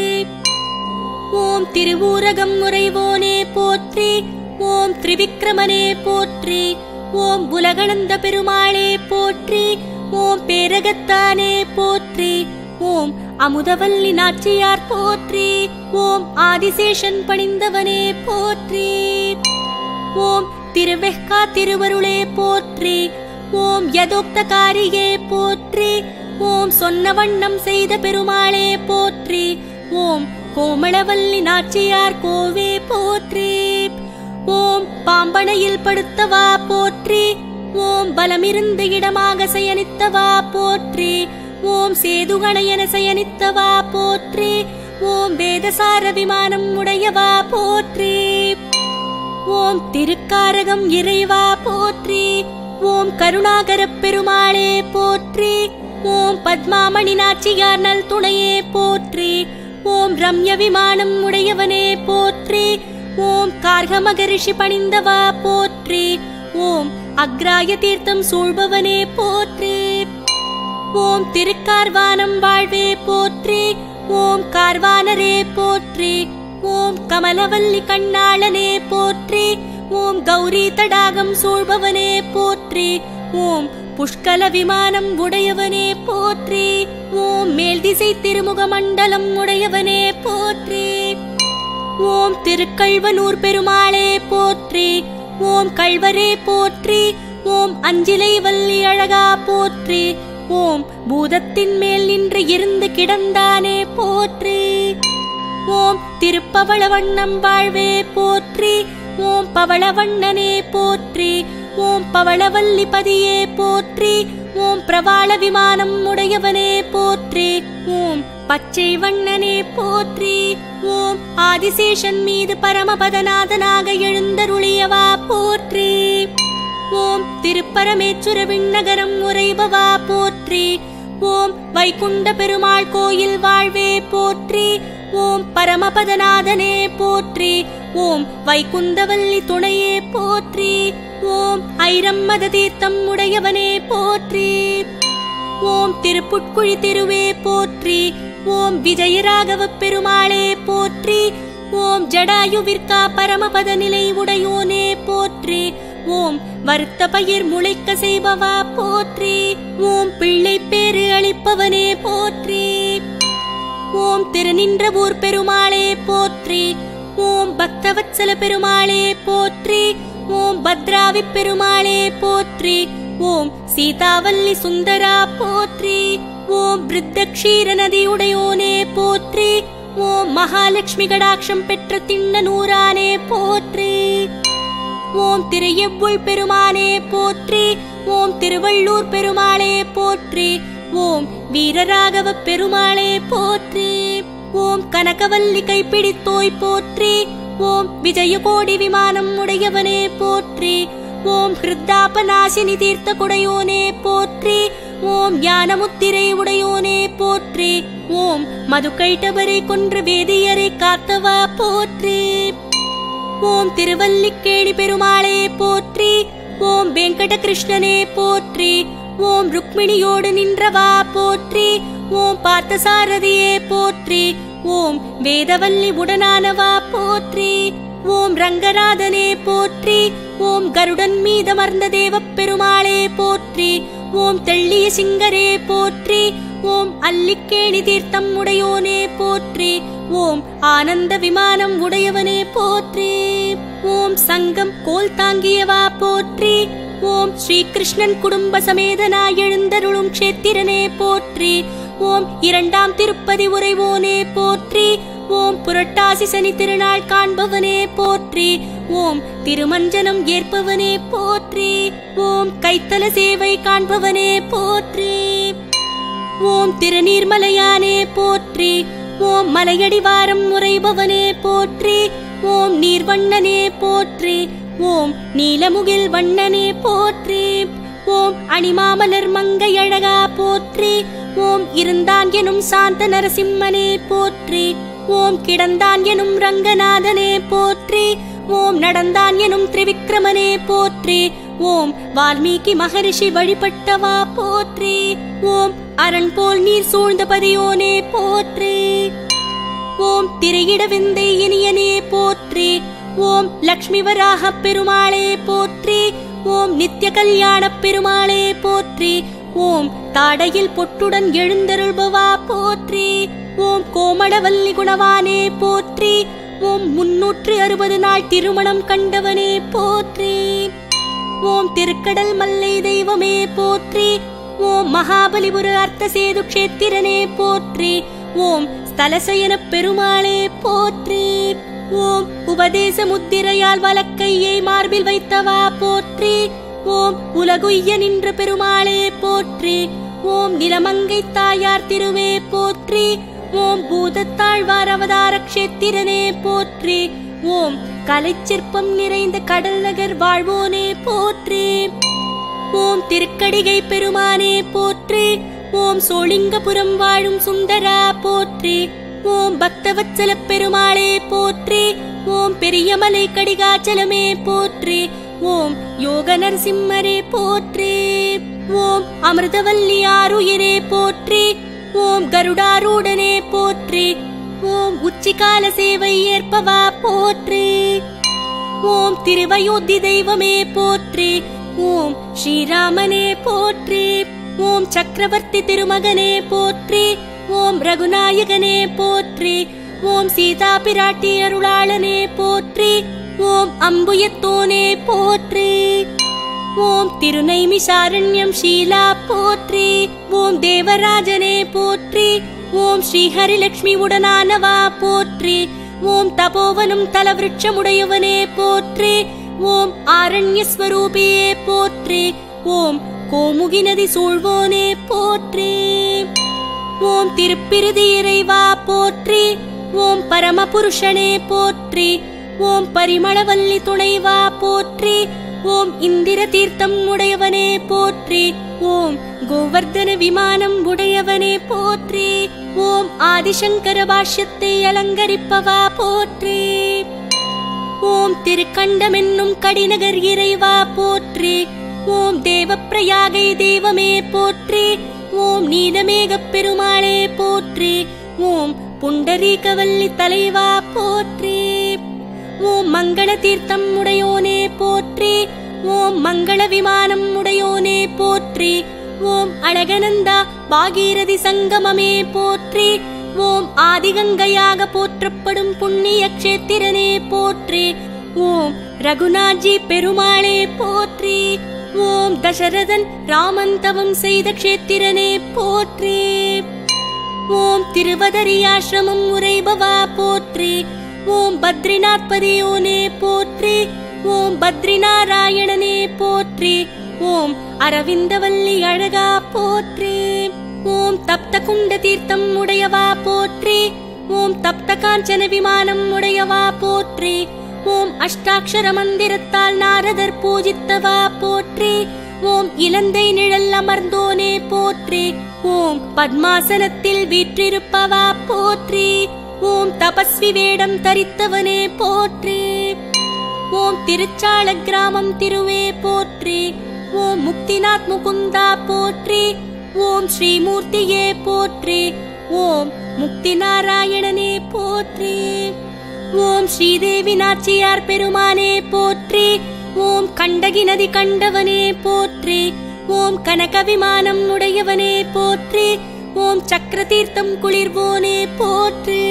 ஓம் திருவூரகம் முறைவோனே போற்றி ஓம் திரிவிக்ரமனே போற்றி ஓம் உலகளந்த பெருமாளே போற்றி ஓம் பேரகத்தானே போற்றி ஓம் அமுதவல்லி நாச்சியார் போற்றி ஓம் ஆதிசேஷன் பணிந்தவனே போற்றி ஓம் திருவெஹ்கா திருவருளே போற்றி ஓம் யதோக்தகாரியே போற்றி ஓம் சொன்ன வண்ணம் செய்த பெருமாளே போற்றி ஓம் கோமளவல்லி நாச்சியார் கோவே போற்றி ஓம் பாம்பனையில் படுத்தவா போற்றி ஓம் பலமிருந்த இடமாக சயனித்தவா போற்றி ஓம் சேதுகணையன சயனித்தவா போற்றி ஓம் வேதசார விமானம் உடையவா போற்றி ஓம் திருக்காரகம் இறைவா போற்றி ஓம் கருணாகரப் பெருமாளே போற்றி ஓம் பத்மாமணி நாச்சியார் நல் துணையே போற்றி ஓம் ரம்ய விமானம் உடையவனே போற்றி ஓம் கார்க மகரிஷி பணிந்தவா போற்றி ஓம் அக்ராய தீர்த்தம் சூழ்பவனே போற்றி ஓம் திருக்கார்வானம் வாழ்வே போற்றி ஓம் கார்வானரே போற்றி ஓம் கமலவல்லி கண்ணாளனே போற்றி ஓம் கௌரி தடாகம் சூழ்பவனே போற்றி ஓம் புஷ்கல விமானம் உடையவனே போற்றி ஓம் மேல் திசை திருமுக மண்டலம் உடையவனே போற்றி ஓம் திருக்கள்வனூர் பெருமாளே போற்றி ஓம் கள்வரே போற்றி ஓம் அஞ்சிலை வள்ளி அழகா போற்றி ஓம் பூதத்தின் மேல் நின்று இருந்து கிடந்தானே போற்றி ஓம் திருப்பவள வண்ணம் வாழ்வே போற்றி ஓம் பவளவண்ணனே போற்றி ஓம் பவளவல்லி பதியே போற்றி ஓம் பிரவாள விமானம் உடையவனே போற்றி ஓம் பச்சை வண்ணனே போற்றி ஓம் ஆதிசேஷன் மீது பரமபதநாதனாக எழுந்தருளியவா போற்றி ஓம் திருப்பரமேச்சுர விண்ணகரம் உறைபவா போற்றி ஓம் வைகுண்ட பெருமாள் கோயில் வாழ்வே போற்றி ஓம் பரமபதநாதனே போற்றி ஓம் வைகுந்தவல்லி துணையே போற்றி ஓம் ஐரம் மத தீர்த்தம் உடையவனே போற்றி ஓம் திருப்புட்குழி திருவே போற்றி ஓம் விஜயராகவ பெருமாளே போற்றி ஓம் ஜடாயுவிற்கா பரமபத நிலை உடையோனே போற்றி ஓம் வருத்த பயிர் முளைக்க செய்பவா போற்றி ஓம் பிள்ளை பேறு அளிப்பவனே போற்றி ஓம் திருநின்ற ஊர் பெருமாளே போற்றி ஓம் பக்தவத்சல பெருமாளே போற்றி ஓம் பத்ராவி பெருமாளே போற்றி ஓம் சீதாவல்லி சுந்தரா போற்றி ஓம் விருத்த க்ஷீர நதியுடையோனே போற்றி ஓம் மகாலட்சுமி கடாட்சம் பெற்ற திண்ணனூரானே போற்றி ஓம் திரையெவ்வுள் பெருமானே போற்றி ஓம் திருவள்ளூர் பெருமாளே போற்றி ஓம் வீரராகவ பெருமாளே போற்றி ஓம் கனகவல்லி கைப்பிடித்தோய் போற்றி ஓம் விஜயகோடி விமானம் உடையவனே போற்றி ஓம் ஹிருத்தாபநாசினி தீர்த்த குடையோனே போற்றி ஓம் ஞானமுத்திரை உடையோனே போற்றி ஓம் மதுக்கைட்டவரை கொன்று வேதியரை காத்தவா போற்றி ஓம் திருவல்லிக்கேணி பெருமாளே போற்றி ஓம் வெங்கடகிருஷ்ணனே போற்றி ஓம் ருக்மிணியோடு நின்றவா போற்றி ஓம் பார்த்தசாரதியே போற்றி ஓம் வேதவல்லி உடனானவா போற்றி ஓம் ரங்கநாதனே போற்றி ஓம் கருடன் மீதமர்ந்த தேவப் பெருமாளே போற்றி ஓம் தெள்ளிய சிங்கரே போற்றி ஓம் அல்லிக்கேணி தீர்த்தம் உடையோனே போற்றி ஓம் ஆனந்த விமானம் உடையவனே போற்றி ஓம் சங்கம் கோல் தாங்கியவா போற்றி ஓம் ஸ்ரீகிருஷ்ணன் குடும்ப சமேதனாய் எழுந்தருளும் க்ஷேத்திரனே போற்றி ஓம் இரண்டாம் திருப்பதி உறைவோனே போற்றி ஓம் புரட்டாசி சனி திருநாள் காண்பவனே போற்றி ஓம் திருமஞ்சனம் ஏற்பவனே போற்றி ஓம் கைத்தல சேவை காண்பவனே போற்றி ஓம் திருநீர்மலையானே போற்றி ஓம் மலையடிவாரம் உறைபவனே போற்றி ஓம் நீர்வண்ணனே போற்றி ஓம் நீலமுகில் வண்ணனே போற்றி ஓம் அணிமாமலர் மங்கை அழகா போற்றி ஓம் இருந்தான் எனும் சாந்த நரசிம்மனே போற்றி ஓம் கிடந்தான் எனும் ரங்கநாதனே போற்றி ஓம் நடந்தான் எனும் திரிவிக்ரமனே போற்றி ஓம் வால்மீகி மகரிஷி வழிபட்டவா போற்றி ஓம் அரண் போல் நீர் சூழ்ந்த பதியோனே போற்றி ஓம் திரையிட விந்தை இனியனே போற்றி ஓம் லக்ஷ்மி வராக பெருமாளே போற்றி ஓம் நித்ய கல்யாண பெருமாளே போற்றி ஓம் தாடையில் பொட்டுடன் எழுந்தருள்பவா போற்றி ஓம் கோமடவல்லி குணவானே போற்றி ஓம் முன்னூற்று அறுபது நாள் திருமணம் கண்டவனே போற்றி ஓம் திருக்கடல் மல்லை தெய்வமே போற்றி ஓம் மகாபலிபுர அர்த்த சேது க்ஷேத்திரனே போற்றி ஓம் ஸ்தலசயன பெருமாளே போற்றி ஓம் உபதேச முத்திரையால் வலக்கையை மார்பில் வைத்தவா போற்றி ஓம் உலகுய்ய நின்ற பெருமாளே போற்றி ஓம் நிலமங்கை தாயார் திருவே போற்றி ஓம் பூதத்தாழ்வார் அவதார க்ஷேத்திரனே போற்றி ஓம் கலைச்சிற்பம் நிறைந்த கடல் நகர் வாழ்வோனே போற்றி ஓம் திருக்கடிகை பெருமானே போற்றி ஓம் சோளிங்கபுரம் வாழும் சுந்தரா போற்றி ஓம் பக்தவத்சல பெருமாளே போற்றி ஓம் பெரியமலை கடிகாச்சலமே போற்றி ஓம் யோக நரசிம்மரே போற்றி ஓம் அமிர்தவல்லி ஆருயிரே போற்றி ஓம் கருடாரூடனே போற்றி ஓம் உச்சிகால சேவை ஏற்பவா போற்றி ஓம் திருவயோத்தி தெய்வமே போற்றி ஓம் ஸ்ரீராமனே போற்றி ஓம் சக்கரவர்த்தி திருமகனே போற்றி ஓம் ரகுநாயகனே போற்றி ஓம் சீதா பிராட்டி அருளாளனே போற்றி ஓம் அம்புயத்தோனே போற்றி ஓம் திருநைமிசாரண்யம் ஷீலா போற்றி ஓம் தேவராஜனே போற்றி ஓம் ஸ்ரீஹரிலக்ஷ்மி உடனானவா போற்றி ஓம் தபோவனம் தலவிருட்சமுடையவனே போற்றி ஓம் ஆரண்யஸ்வரூபியே போற்றி ஓம் கோமுகி நதி சூழ்வோனே போற்றி ஓம் திருப்பிருதி இறைவா போற்றி ஓம் பரமபுருஷனே போற்றி ஓம் பரிமளவல்லி துணைவா போற்றி ஓம் இந்திர தீர்த்தம் உடையவனே போற்றி ஓம் கோவர்தன விமானம் உடையவனே போற்றி ஓம் ஆதிசங்கர பாஷ்யத்தை அலங்கரிப்பவா போற்றி ஓம் திருக்கண்டம் என்னும் கடிநகர் இறைவா போற்றி ஓம் தேவப்பிரயாகை தெய்வமே போற்றி ஓம் நீலமேகப் பெருமாளே போற்றி ஓம் புண்டரீகவல்லி தலைவா போற்றி ஓம் மங்கள தீர்த்தம் உடையோனே போற்றி ஓம் மங்கள விமானம் உடையோனே போற்றி ஓம் அழகனந்தா பாகீரதி சங்கமமே போற்றி ஓம் ஆதிகங்கையாக போற்றப்படும் புண்ணிய க்ஷேத்திரனே போற்றி ஓம் ரகுநாஜி பெருமாளே போற்றி ஓம் தசரதன் ராமன் தவம் செய்த க்ஷேத்திரனே போற்றி ஓம் திருவதரியாசிரமம் உரைபவா போற்றி ஓம் பத்ரிநாத் பதியோனே போற்றி ஓம் பத்ரிநாராயணனே போற்றி ஓம் அரவிந்தவல்லி அழகா போற்றி ஓம் தப்த குண்ட தீர்த்தம் உடையவா போற்றி ஓம் தப்த காஞ்சன விமானம் உடையவா போற்றி ஓம் அஷ்டாட்சர மந்திரத்தால் நாரதர் பூஜித்தவா போற்றி ஓம் இலந்தை நிழல் அமர்ந்தோனே போற்றி ஓம் பத்மாசனத்தில் வீற்றிருப்பவா போற்றி ஓம் தபஸ்வி வேடம் தரித்தவனே போற்றி ஓம் திருச்சாள கிராமம் திருவே போற்றி ஓம் முக்திநாத் முகுந்தா போற்றி ஓம் ஸ்ரீமூர்த்தியே போற்றி ஓம் முக்தி நாராயணனே போற்றி ஓம் ஸ்ரீதேவி நாச்சியார் பெருமானே போற்றி ஓம் கண்டகி நதி கண்டவனே போற்றி ஓம் கனக விமானம் உடையவனே போற்றி ஓம் சக்கர தீர்த்தம் குளிர்வோனே போற்றி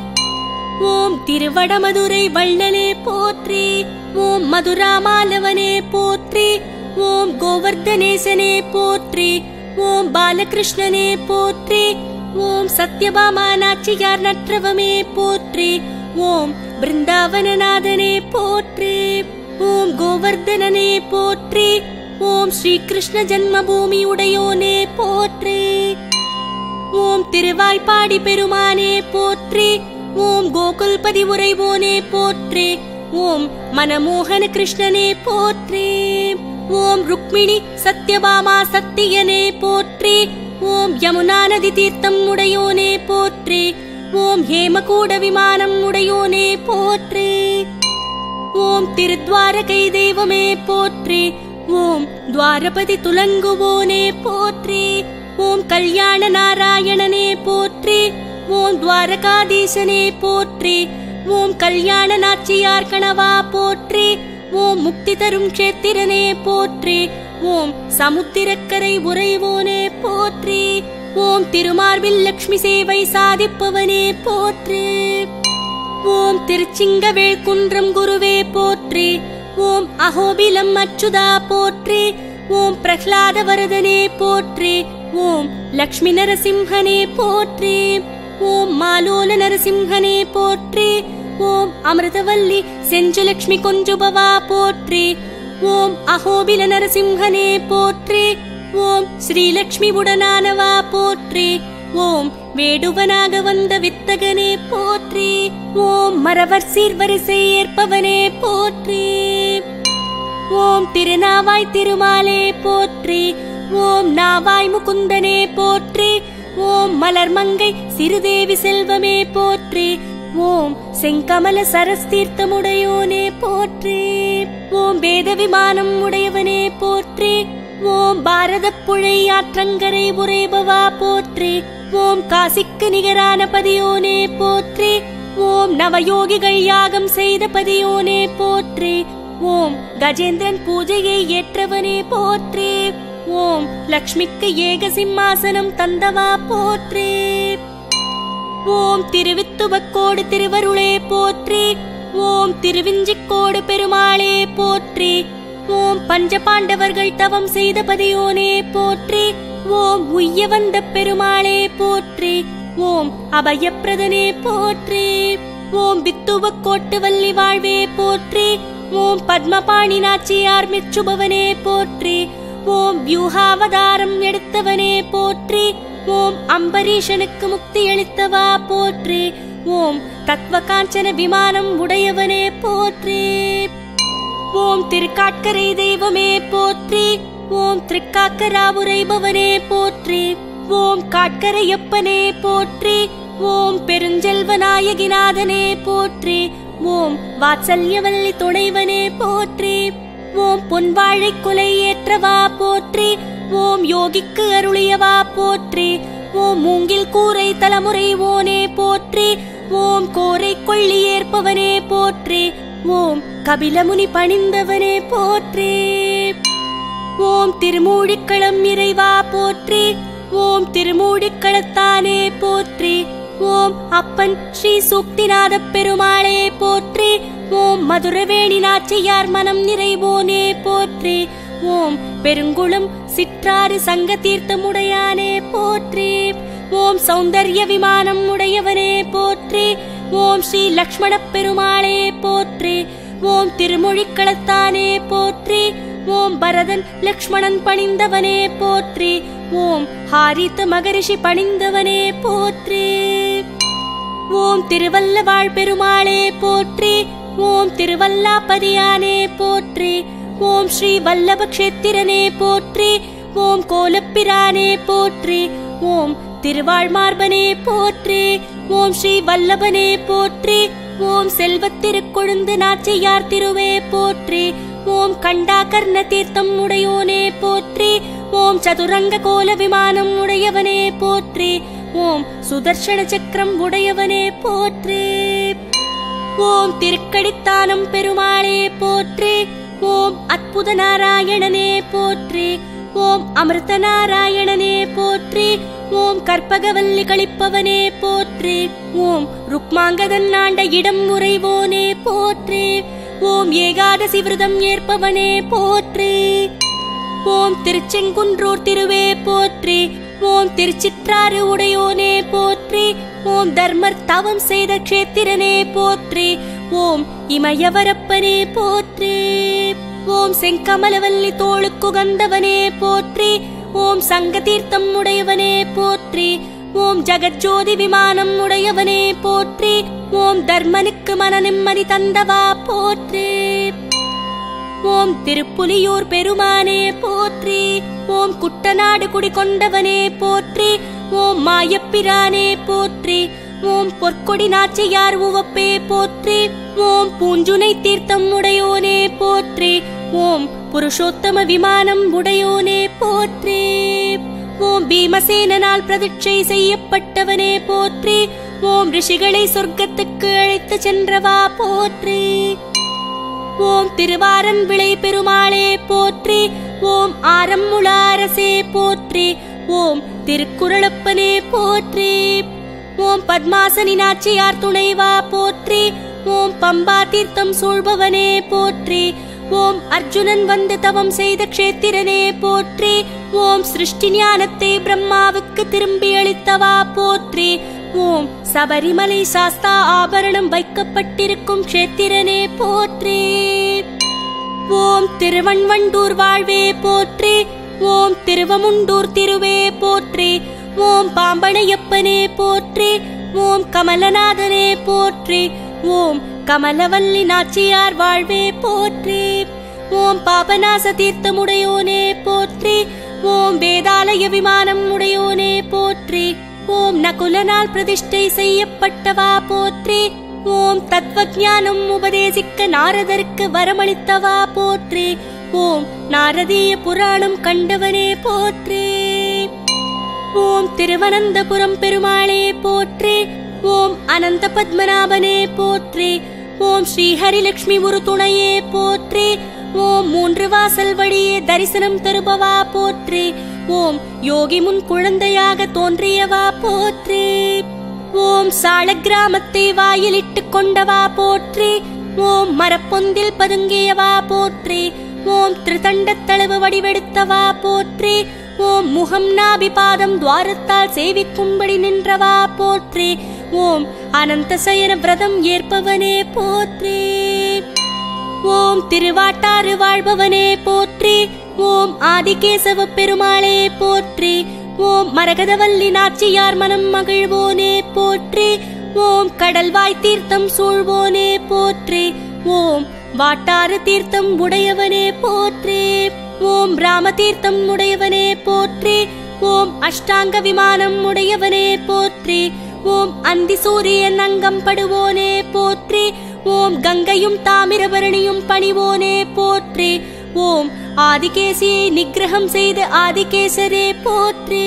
ஓம் திருவடமதுரை வள்ளலே போற்றி ஓம் மதுராமாலவனே போற்றி ஓம் கோவர்தனேசனே போற்றி ஓம் பாலகிருஷ்ணனே போற்றி ஓம் சத்யபாமா நாச்சியார் நற்றவமே போற்றி ஓம் பிருந்தாவனநாதனே போற்றி ஓம் கோவர்தனனே போற்றி ஓம் ஸ்ரீகிருஷ்ண ஜன்மபூமி உடையோனே போற்றி ஓம் திருவாய்ப்பாடி பெருமானே போற்றி ஓம் கோகுல்பதி உரைவோனே போற்றி ஓம் மனமோகன கிருஷ்ணனே போற்றி ஓம் ருக்மிணி சத்யபாமா சத்தியனே போற்றி ஓம் யமுனா நதி தீர்த்தம் உடையோனே போற்றி ஓம் ஹேமகூட விமானம் உடையோனே போற்றி ஓம் திருத்வாரகை தெய்வமே போற்றி ஓம் துவாரபதி துலங்குவோனே போற்றி ஓம் கல்யாண நாராயணனே போற்றி ஓம் துவாரகாதீசனே போற்றி ஓம் கல்யாண நாச்சியார் கணவா போற்றி ஓம் முக்தி தரும் க்ஷேத்திரனே போற்றி ஓம் சமுத்திரக்கரை உறைவோனே போற்றி ஓம் திருமார்பில் லக்ஷ்மி சேவை சாதிப்பவனே போற்றி ஓம் திருச்சிங்கவேள் குன்றம் குருவே போற்றி ஓம் அகோபிலம் அச்சுதா போற்றி ஓம் பிரஹ்லாத வரதனே போற்றி ஓம் லக்ஷ்மி நரசிம்ஹனே போற்றி ஓம் மாலோல நரசிம்ஹனே போற்றி ஓம் அமிர்தவல்லி செஞ்சலக்ஷ்மி கொஞ்சுபவா போற்றி ஓம் அகோபில நரசிம்ஹனே போற்றி ஓம் ஸ்ரீலக்ஷ்மி உடனானவா போற்றி ஓம் வேடுவனாக வந்த வித்தகனே போற்றி ஓம் மரவர் சீர்வரிசை ஏற்பவனே போற்றி ஓம் திருநாவாய் திருமாலே போற்றி ஓம் நாவாய் முகுந்தனே போற்றி ஓம் மலர்மங்கை சிறுதேவி செல்வமே போற்றி ஓம் செங்கமல சரஸ்தீர்த்தமுடையோனே போற்றி ஓம் வேத விமானம் உடையவனே போற்றி ஓம் பாரத புழை ஆற்றங்கரை உரைபவா போற்றி ஓம் காசிக்கு நிகரான பதியோனே போற்றி ஓம் நவயோகிகள் யாகம் செய்த பதியோனே போற்றி ஓம் கஜேந்திரன் பூஜையை ஏற்றவனே போற்றி ஓம் லக்ஷ்மிக்கு ஏக சிம்மாசனம் தந்தவா போற்றி ஓம் திருவித்துவக்கோடு திருவருளே போற்றி ஓம் திருவிஞ்சிக்கோடு பெருமாளே போற்றி ஓம் பஞ்ச பாண்டவர்கள் தவம் செய்த பதியோனே போற்றி ஓம் உய்ய வந்த பெருமாளே போற்றி ஓம் அபயப்பிரதனே போற்றி ஓம் வித்துவ கோட்டு வள்ளி வாழ்வே போற்றி ஓம் பத்மபாணி நாச்சியார் மெச்சுபவனே போற்றி ஓம் வியூகாவதாரம் எடுத்தவனே போற்றி ஓம் அம்பரீஷனுக்கு முக்தி அளித்தவா போற்றி ஓம் தத்வ காஞ்சன விமானம் உடையவனே போற்றி ஓம் திருக்காட்கரை தெய்வமே போற்றி ஓம் திருக்காக்கராவுரைபவனே போற்றி ஓம் காட்கரையப்பனே போற்றி ஓம் பெருஞ்செல்வநாயகிநாதனே போற்றி ஓம் வாத்சல்யவல்லி துணைவனே போற்றி ஓம் பொன்வாழை குலை ஏற்றவா போற்றி ஓம் யோகிக்கு அருளியவா போற்றி ஓம் மூங்கில் கூரை தலைமுறை ஓனே போற்றி ஓம் கோரை கொள்ளி ஏற்பவனே போற்றி ஓம் கபிலமுனி பணிந்தவனே போற்றி ஓம் திருமூழிக்களம் இறைவா போற்றி ஓம் திருமூழிக்களத்தானே போற்றி ஓம் அப்பன் ஸ்ரீ சூக்திநாத பெருமாளே போற்றி ஓம் மதுரவேணி நாச்சியார் மனம் நிறைவோனே போற்றி ஓம் பெருங்குளம் சிற்றாறு சங்க தீர்த்தமுடையானே போற்றி ஓம் சௌந்தர்ய விமானம் உடையவனே போற்றி ஓம் ஸ்ரீ லக்ஷ்மணப் பெருமாளே போற்றி ஓம் திருமொழிக்களத்தானே போற்றி ஓம் பரதன் லக்ஷ்மணன் பணிந்தவனே போற்றி ஓம் ஹாரித்த மகரிஷி பணிந்தவனே போற்றி ஓம் திருவல்லவாழ் பெருமாளே போற்றி ஓம் திருவல்லாபதியானே போற்றி ஓம் ஸ்ரீ வல்லப கஷேத்திரனே போற்றி ஓம் கோலப்பிரானே போற்றி ஓம் திருவாழ்மார்பனே போற்றி ஓம் ஸ்ரீ வல்லபனே போற்றி ஓம் செல்வத்திருக்கொழுந்து நாச்சியார் திருவே போற்றி ஓம் கண்டாகர்ண தீர்த்தம் உடையோனே போற்றி ஓம் சதுரங்க கோல விமானம் உடையவனே போற்றி ஓம் சுதர்ஷன சக்கரம் உடையவனே போற்றி ஓம் திருக்கடித்தானம் பெருமாளே போற்றி ஓம் அற்புத நாராயணனே போற்றி ஓம் அமிர்த நாராயணனே போற்றி ஓம் கற்பகவல்லி கழிப்பவனே போற்றி ஓம் ருக்மாங்கதன் ஆண்ட இடம் முறைவோனே போற்றி ஓம் ஏகாதசி விரதம் ஏற்பவனே போற்றி ஓம் திருச்செங்குன்றூர் திருவே போற்றி ஓம் திருச்சிற்றாறு உடையோனே போற்றி ஓம் தர்மர் தவம் செய்த க்ஷேத்திரனே போற்றி ஓம் இமயவரப்பனே போற்றி ஓம் செங்கமலவல்லி தோளுக்குகந்தவனே போற்றி ஓம் சங்க தீர்த்தம் உடையவனே போற்றி ஓம் ஜகஜோதி விமானம் உடையவனே போற்றி ஓம் தர்மனுக்கு மன நிம்மதி தந்தவா போற்றி ஓம் திருப்புலியூர் பெருமானே போற்றி ஓம் குட்டநாடு குடிகொண்டவனே போற்றி ஓம் மாயப்பிரானே போற்றி ஓம் பொற்கொடி நாச்சியார் உவப்பே போற்றி ஓம் பூஞ்சுனை தீர்த்தம் உடையோனே போற்றி ஓம் புருஷோத்தம விமானம் உடையோனே போற்றி ஓம் பீமசேனனால் பிரதிட்சை செய்யப்பட்டவனே போற்றி ஓம் ரிஷிகளை சொர்க்கத்துக்கு அழைத்து சென்றவா போற்றி ஓம் திருவாரன் விளை பெருமாளே போற்றி ஓம் ஆரம்முளாரசே போற்றி ஓம் திருக்குறளப்பனே போற்றி ஓம் பத்மாசனி நாச்சியார் துணைவா போற்றி ஓம் பம்பா தீர்த்தம் சூழ்பவனே போற்றி ஓம் அர்ஜுனன் வந்து தவம் செய்த க்ஷேத்திரனே போற்றி ஓம் சிருஷ்டி ஞானத்தை பிரம்மாவுக்கு திரும்பி அளித்தவா போற்றி ஓம் சபரிமலை சாஸ்தா ஆபரணம் வைக்கப்பட்டிருக்கும் க்ஷேத்திரனே போற்றி ஓம் திருவண்வண்டூர் வாழ்வே போற்றி ஓம் திருவமுண்டூர் திருவே போற்றி ஓம் பாம்பனையப்பனே போற்றி ஓம் கமலநாதனே போற்றி ஓம் கமலவல்லி நாச்சியார் வாழ்வே போற்றி ஓம் பாபநாச தீர்த்தமுடையோனே போற்றி ஓம் வேதாலய விமானம் உடையோனே போற்றி ஓம் நகுலனால் பிரதிஷ்டை செய்யப்பட்டவா போற்றி ஓம் தத்துவஞானம் உபதேசிக்க நாரதருக்கு வரமளித்தவா போற்றி ஓம் நாரதீய புராணம் கண்டவனே போற்றி ஓம் திருவனந்தபுரம் பெருமாளே போற்றி ஓம் அனந்த பத்மநாபனே போற்றி ஓம் ஸ்ரீஹரிலக்ஷ்மி ஒரு துணையே போற்றி ஓம் மூன்று வாசல் வழியே தரிசனம் தருபவா போற்றி ஓம் யோகி முன் குழந்தையாக தோன்றியவா போற்றி ஓம் சால கிராமத்தை வாயிலிட்டு கொண்டவா போற்றி ஓம் மரப்பொந்தில் பதுங்கியவா போற்றி ஓம் திருத்தண்டத்தளவு வடிவெடுத்தவா போற்றி ஓம் முகம் நாபி பாதம் துவாரத்தால் சேவிக்கும்படி நின்றவா போற்றி ஓம் அனந்த சயன விரதம் ஏற்பவனே போற்றி ஓம் திருவாட்டாறு வாழ்பவனே போற்றி ஓம் ஆதிகேசவ பெருமாளே போற்றி ஓம் மரகதவல்லி நாச்சியார் மனம் மகிழ்வோனே போற்றி ஓம் கடல்வாய் தீர்த்தம் சூழ்வோனே போற்றி ஓம் வாட்டாறு தீர்த்தம் உடையவனே போற்றி ஓம் ராம தீர்த்தம் உடையவனே போற்றி ஓம் அஷ்டாங்க விமானம் உடையவனே போற்றி ஓம் அந்தி சூரியன் அங்கம் படுவோனே போற்றி ஓம் கங்கையும் தாமிரபரணியும் பணிவோனே போற்றி ஓம் ஆதிகேசியை நிக்கிரகம் செய்த ஆதிகேசரே போற்றி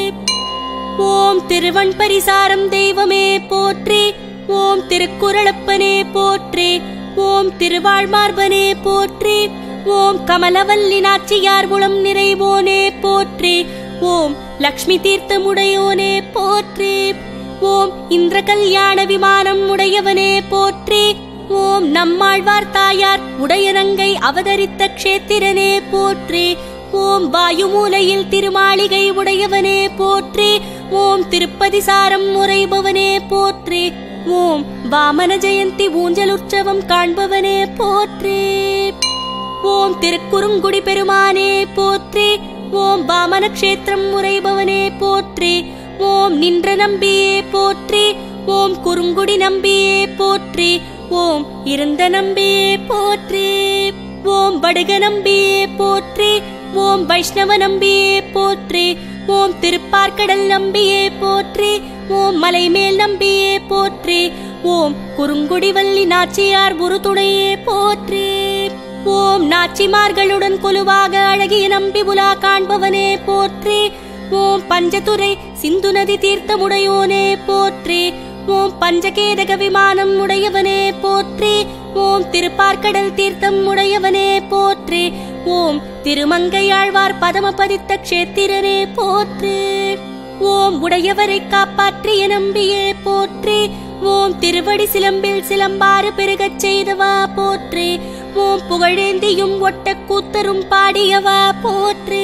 ஓம் திருவன் பரிசாரம் தெய்வமே போற்றி ஓம் திருக்குறளப்பனே போற்றி ஓம் திருவாழ்மார்பனே போற்றி ஓம் கமலவல்லி நாச்சியார் உளம் நிறைவோனே போற்றி ஓம் லக்ஷ்மி தீர்த்தமுடையோனே போற்றி ஓம் இந்திர கல்யாண விமானம் உடையவனே போற்றி ஓம் நம்மாழ்வார் தாயார் உடையரங்கை அவதரித்த க்ஷேத்திரனே போற்றி ஓம் வாயுமூலையில் திருமாளிகை உடையவனே போற்றி ஓம் திருப்பதி சாரம் முறைபவனே போற்றி ஓம் வாமன ஜெயந்தி ஊஞ்சல் உற்சவம் காண்பவனே போற்றி ஓம் திருக்குறுங்குடி பெருமானே போற்றி ஓம் வாமன க்ஷேத்திரம் முறைபவனே போற்றி ஓம் நின்ற நம்பியே போற்றி ஓம் குறுங்குடி நம்பியே போற்றி ஓம் இருந்த நம்பியே போற்றி ஓம் வடுக நம்பியே போற்றி ஓம் வைஷ்ணவ நம்பியே போற்றி ஓம் திருப்பார்க்கடல் நம்பியே போற்றி ஓம் மலைமேல் நம்பியே போற்றி ஓம் குறுங்குடிவல்லி நாச்சியார் குரு துணையே போற்றி ஓம் நாச்சிமார்களுடன் குழுவாக அழகிய நம்பி உலா காண்பவனே போற்றி ஓம் பஞ்சதுரை சிந்து நதி தீர்த்தமுடையோனே போற்றி ஓம் பஞ்சகேதக விமானம் உடையவனே போற்றி ஓம் திருப்பார்க்கடல் தீர்த்தம் உடையவனே போற்றி ஓம் திருமங்கையாழ்வார் பதம பதித்த க்ஷேத்திரனே போற்றி ஓம் உடையவரை காப்பாற்றிய நம்பியே போற்றி ஓம் திருவடி சிலம்பில் சிலம்பாறு பெருகச் செய்தவா போற்றி ஓம் புகழேந்தியும் ஒட்ட கூத்தரும் பாடியவா போற்றி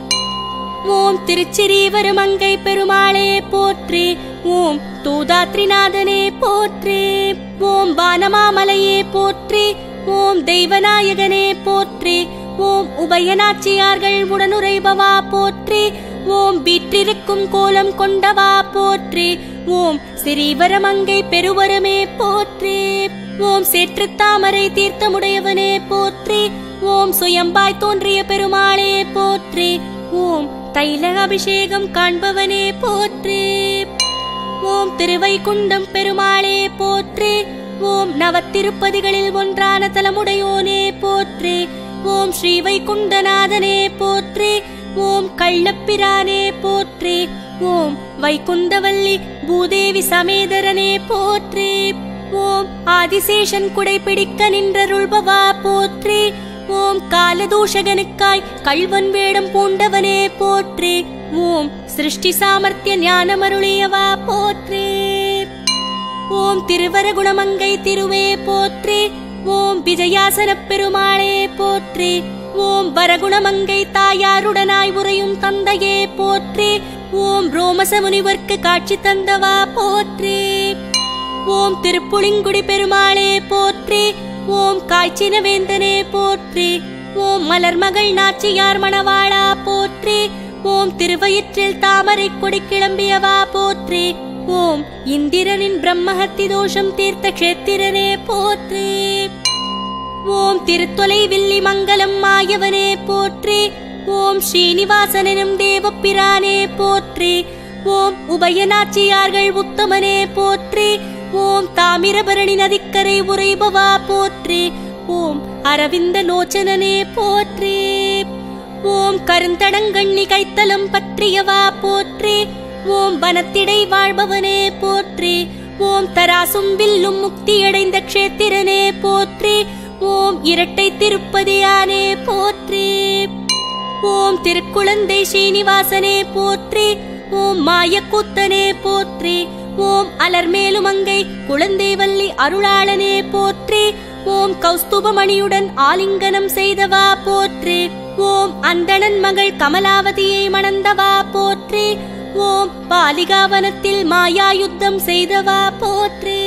ஓம் திருச்சிரீவரமங்கை பெருமாளே போற்றி ஓம் தூதாத்ரிநாதனே போற்றி ஓம் வானமாமலையே போற்றி ஓம் தெய்வநாயகனே போற்றி ஓம் உபயநாச்சியார்கள் உடனுரைபவா போற்றி ஓம் வீற்றிருக்கும் கோலம் கொண்டவா போற்றி ஓம் சிறீவரமங்கை பெருவரமே போற்றி ஓம் சேற்றுத்தாமரை தீர்த்தமுடையவனே போற்றி ஓம் சுயம்பாய் தோன்றிய பெருமாளே போற்றி ஓம் தைல அபிஷேகம் காண்பவனே போற்றி ஓம் திருவைகுண்டம் பெருமாளே போற்றி ஓம் நவத்திருப்பதிகளில் ஒன்றான தலமுடையோனே போற்றி ஓம் ஸ்ரீவைகுண்டநாதனே போற்றி ஓம் கள்ளப்பிரானே போற்றி ஓம் வைகுந்தவல்லி பூதேவி சமேதரனே போற்றி ஓம் ஆதிசேஷன் குடைப்பிடிக்க நின்றருள்பவா போற்றி ஓம் காலதூஷகனுக்காய் கள்வன் வேடம் பூண்டவனே போற்றி ஓம் சிருஷ்டி சாமர்த்திய ஞானமருளியவா போற்றி ஓம் திருவரகுணமங்கை திருவே போற்றி ஓம் விஜயாசனப் பெருமாளே போற்றி ஓம் வரகுணமங்கை தாயாருடனாய் உறையும் தந்தையே போற்றி ஓம் ரோமச முனிவர்க்கு காட்சி தந்தவா போற்றி ஓம் திருப்புளிங்குடி பெருமாளே போற்றி ஓம் காய்ச்சின வேந்தனே போற்றி ஓம் மலர்மகள் நாச்சியார் மணவாளா போற்றி ஓம் திருவயிற்றில் தாமரை கொடி கிளம்பியவா போற்றி ஓம் இந்திரனின் பிரம்மஹத்தி தோஷம் தீர்த்த க்ஷேத்திரனே போற்றி ஓம் திருத்தொலை வில்லி மங்கலம் மாயவனே போற்றி ஓம் ஸ்ரீனிவாசனும் தேவப்பிரானே போற்றி ஓம் உபயநாச்சியார்கள் உத்தமனே போற்றி ஓம் தாமிரபரணி நதிக்கரை உரைபவா போற்றி ஓம் அரவிந்த லோச்சனனே போற்றி ஓம் கருந்தடங்கண்ணி கைத்தலம் பற்றியவா போற்றி ஓம் வனத்திடை வாழ்பவனே போற்றி ஓம் தராசும் வில்லும் முக்தியடைந்த க்ஷேத்திரனே போற்றி ஓம் இரட்டை திருப்பதியானே போற்றி ஓம் திருக்குழந்தை ஸ்ரீனிவாசனே போற்றி ஓம் மாயக்கூத்தனே போற்றி ஓம் அலர்மேலுமங்கை குழந்தை வள்ளி அருளாளனே போற்றி ஓம் கௌஸ்துபமணியுடன் ஆலிங்கனம் செய்தவா போற்றி ஓம் அந்தணன் மகள் கமலாவதியை மணந்தவா போற்றி ஓம் பாலிகாவனத்தில் மாயா யுத்தம் செய்தவா போற்றி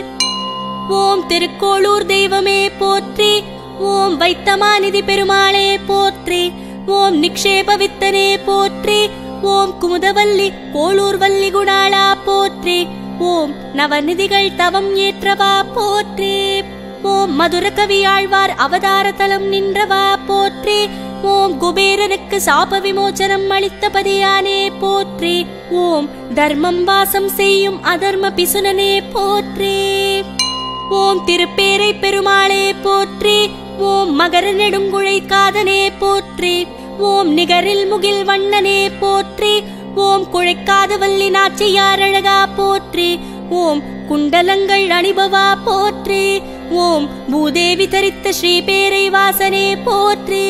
ஓம் திருக்கோளூர் தெய்வமே போற்றி ஓம் வைத்தமாநிதி பெருமாளே போற்றி ஓம் நிக்ஷேப வித்தனே போற்றி ஓம் குமுதவல்லி கோளூர் வள்ளி குணாளா போற்றி ஓம் நவநிதிகள் தவம் ஏற்றவா போற்றி ஓம் மதுர கவியாழ்வார் அவதார தலம் நின்றவா போற்றி ஓம் குபேரனுக்கு சாப விமோச்சனம் அளித்த பதியானே போற்றி ஓம் தர்மம் வாசம் செய்யும் அதர்ம பிசுனனே போற்றி ஓம் திருப்பேரை பெருமாளே போற்றி ஓம் மகர நெடுங்குழை காதனே போற்றி ஓம் நிகரில் முகில் வண்ணனே போற்றி ஓம் குழைக்காத வள்ளி நாச்சியார் அழகா போற்றி ஓம் குண்டலங்கள் அணிபவா போற்றி ஓம் பூதேவி தரித்த ஸ்ரீபேரை வாசனே போற்றி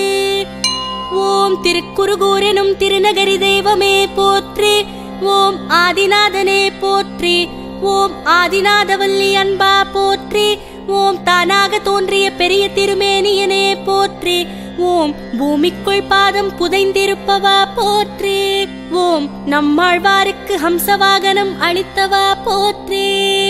ஓம் திருக்குறுகூர் எனும் திருநகரி தெய்வமே போற்றி ஓம் ஆதிநாதனே போற்றி ஓம் ஆதிநாதவல்லி அன்பா போற்றி ஓம் தானாக தோன்றிய பெரிய திருமேனியனே போற்றி ஓம் பூமிக்குள் பாதம் புதைந்திருப்பவா போற்றி ஓம் நம்மாழ்வாருக்கு ஹம்சவாகனம் அளித்தவா போற்றி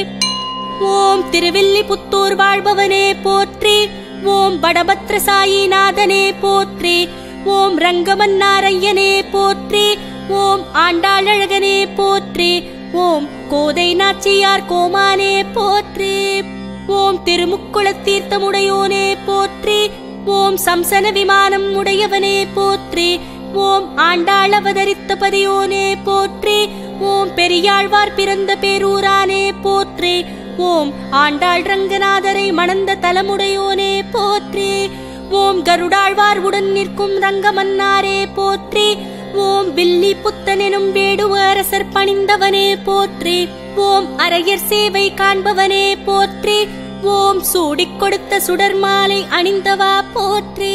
ஓம் திருவில்லிபுத்தூர் வாழ்பவனே போற்றி ஓம் வடபத்ர சாயிநாதனே போற்றி ஓம் ரங்கமன்னாரையனே போற்றி ஓம் ஆண்டாளழகனே போற்றி ஓம் கோதை நாச்சியார் கோமானே போற்றி ஓம் திருமுக்குளத் தீர்த்தமுடையோனே போற்றி ஓம் சம்சன விமானம் உடையவனே போற்றி ஓம் ஆண்டாள் அவதரித்த பதியோனே போற்றி ஓம் பெரியாழ்வார் பிறந்த பேரூரானே போற்றி ஓம் ஆண்டாள் ரங்கநாதரை மணந்த தலமுடையோனே போற்றி ஓம் கருடாழ்வார் உடன் நிற்கும் ரங்கமன்னாரே போற்றி ஓம் வில்லி புத்தனெனும் வேடுவ அரசர் பணிந்தவனே போற்றி ஓம் அரையர் சேவை காண்பவனே போற்றி ஓம் சூடிக் கொடுத்த சுடர்மாலை அணிந்தவா போற்றி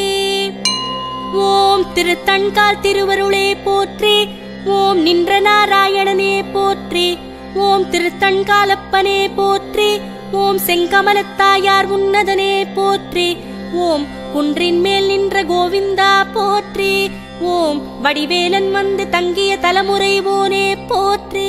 ஓம் திருத்தண்கால் திருவருளே போற்றி ஓம் நின்ற நாராயணனே போற்றி ஓம் திருத்தண்காலப்பனே போற்றி ஓம் செங்கமலத்தாயார் உன்னதனே போற்றி ஓம் குன்றின் மேல் நின்ற கோவிந்தா போற்றி ஓம் வடிவேலன் வந்து தங்கிய தலைமுறைவோனே போற்றி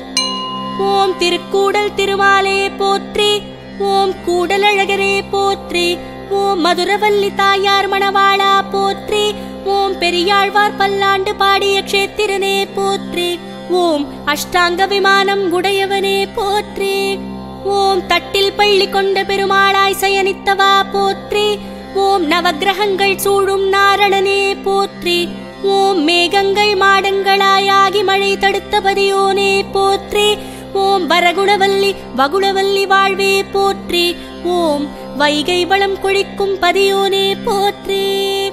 ஓம் திருக்கூடல் திருமாலே போற்றி ஓம் கூடலழகரே போற்றி ஓம் மதுரவல்லி தாயார் மணவாளா போற்றி ஓம் பெரியாழ்வார் பல்லாண்டு பாடிய க்ஷேத்திரனே போற்றி ஓம் அஷ்டாங்க விமானம் உடையவனே போற்றி ஓம் தட்டில் பள்ளி கொண்ட பெருமாளாய் சயனித்தவா போற்றி ஓம் நவக்கிரகங்கள் சூழும் நாரணனே போற்றி ஓம் மேகங்கள் மாடங்களாயாகி மழை தடுத்தபதியோனே போற்றி ஓம் வரகுணவல்லி வகுணவல்லி வாழ்வே போற்றி ஓம் வைகை வளம் கொழிக்கும் பதியோனே போற்றி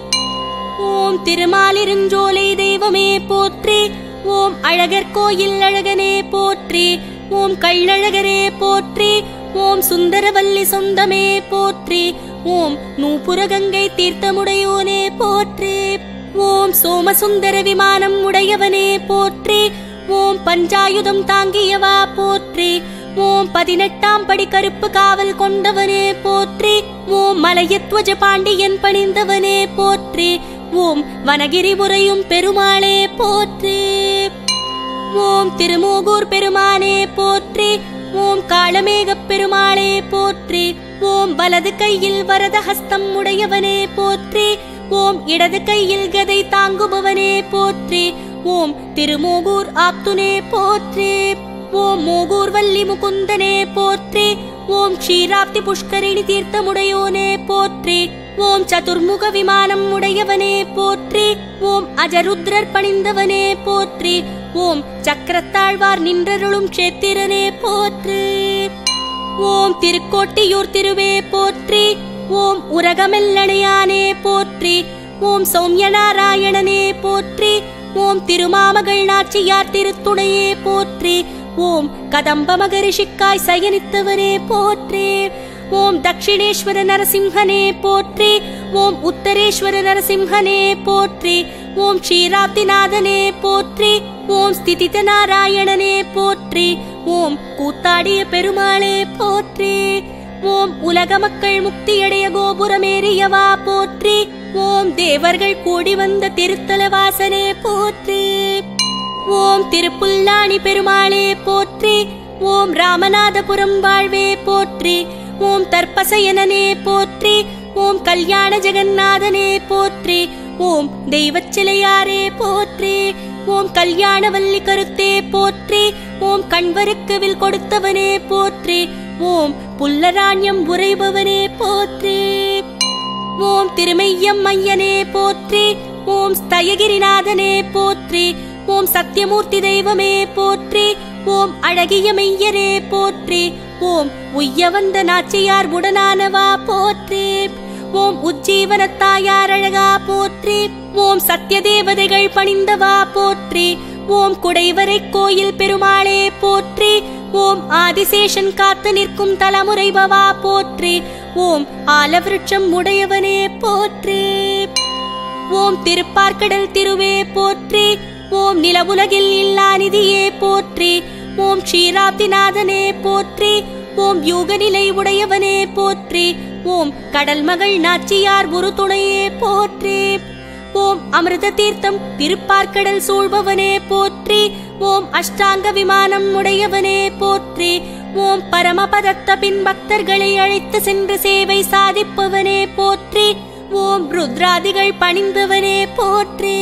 ஓம் திருமாலிருஞ்சோலை தெய்வமே போற்றி ஓம் அழகர் கோயில் அழகனே போற்றி ஓம் கள்ளழகரே போற்றி ஓம் சுந்தரவல்லி சொந்தமே போற்றி ஓம் நூபுரகங்கை தீர்த்தமுடையோனே போற்றி ஓம் சோமசுந்தர விமானம் உடையவனே போற்றி ஓம் பஞ்சாயுதம் தாங்கியவா போற்றி ஓம் பதினெட்டாம் படி கருப்பு காவல் கொண்டவனே போற்றி ஓம் மலையத்வஜ பாண்டியன் பணிந்தவனே போற்றி ஓம் வனகிரி உறையும் பெருமாளே போற்றி ஓம் திருமோகூர் பெருமானே போற்றி ஓம் காளமேகப் பெருமாளே போற்றி ஓம் வலது கையில் வரத ஹஸ்தம் உடையவனே போற்றி ஓம் இடது கையில் கதை தாங்குபவனே போற்றி ஓம் திருமோகூர் ஆப்துனே போற்றி ஓம் மோகூர் வள்ளி முகுந்தனே போற்றி ஓம் க்ஷீராப்தி புஷ்கரிணி தீர்த்தமுடையோனே போற்றி ஓம் சதுர்முக விமானம் உடையவனே போற்றி ஓம் அஜருத்ரர் பணிந்தவனே போற்றி ஓம் சக்கரத்தாழ்வார் நின்றருளும் க்ஷேத்திரனே போற்றி ஓம் திருக்கோட்டியூர் திருவே போற்றி ஓம் உரகமெல்லணையானே போற்றி ஓம் சௌமியநாராயணனே போற்றி ஓம் திருமாமகள் நாச்சியார் திருத்துணையே போற்றி ஓம் கதம்ப மகரிஷிக்காய் சயனித்தவனே போற்றி ஓம் தட்சிணேஸ்வர நரசிம்ஹனே போற்றி ஓம் உத்தரேஸ்வர நரசிம்ஹனே போற்றி ஓம் க்ஷீராப்திநாதனே போற்றி ஓம் ஸ்திதித நாராயணனே போற்றி ஓம் கூத்தாடிய பெருமாளே போற்றி ஓம் உலக மக்கள் முக்தியடைய கோபுரமேறியவா போற்றி ஓம் தேவர்கள் கூடி வந்த திருத்தல வாசனே போற்றி ஓம் திருப்புல்லாணி பெருமாளே போற்றி ஓம் ராமநாதபுரம் வாழ்வே போற்றி ஓம் தற்பசயனனே போற்றி ஓம் கல்யாண ஜெகநாதனே போற்றி ஓம் தெய்வச் சிலையாரே போற்றி ஓம் கல்யாணவல்லி கருத்தே போற்றி ஓம் கண்வருக்கு வில் கொடுத்தவனே போற்றி ஓம் புல்லராண்யம் உறைபவனே போற்றி ஓம் திருமையம் ஐயனே போற்றி ஓம் ஸ்தயகிரிநாதனே போற்றி ஓம் சத்தியமூர்த்தி தெய்வமே போற்றி ஓம் அழகிய மெய்யரே போற்றி ஓம் உய்ய வந்த நாச்சியார் உடனானவா போற்றி ஓம் உஜ்ஜீவனத்தாயார் அழகா போற்றி ஓம் சத்திய தேவதைகள் பணிந்தவா போற்றி ஓம் குடைவரை கோயில் பெருமாளே போற்றி ஓம் ஆதிசேஷன் காத்து நிற்கும் தலமுறைபவா போற்றி ஓம் ஆலவிருட்சம் உடையவனே போற்றி ஓம் திருப்பார்க்கடல் திருவே போற்றி ஓம் நிலவுலகில் இல்லா நிதியே போற்றி ஓம் க்ஷீராப்திநாதனே போற்றி ஓம் யூகநிலை உடையவனே போற்றி ஓம் கடல் மகள் நாச்சியார் ஒரு துணையே போற்றி ஓம் அமிர்த தீர்த்தம் திருப்பார்க்கடல் சூழ்பவனே போற்றி ஓம் அஷ்டாங்க விமானம் உடையவனே போற்றி ஓம் பரமபதத்த பின் பக்தர்களை அழைத்து சென்று சேவை சாதிப்பவனே போற்றி ஓம் ருத்ராதிகள் பணிந்தவனே போற்றி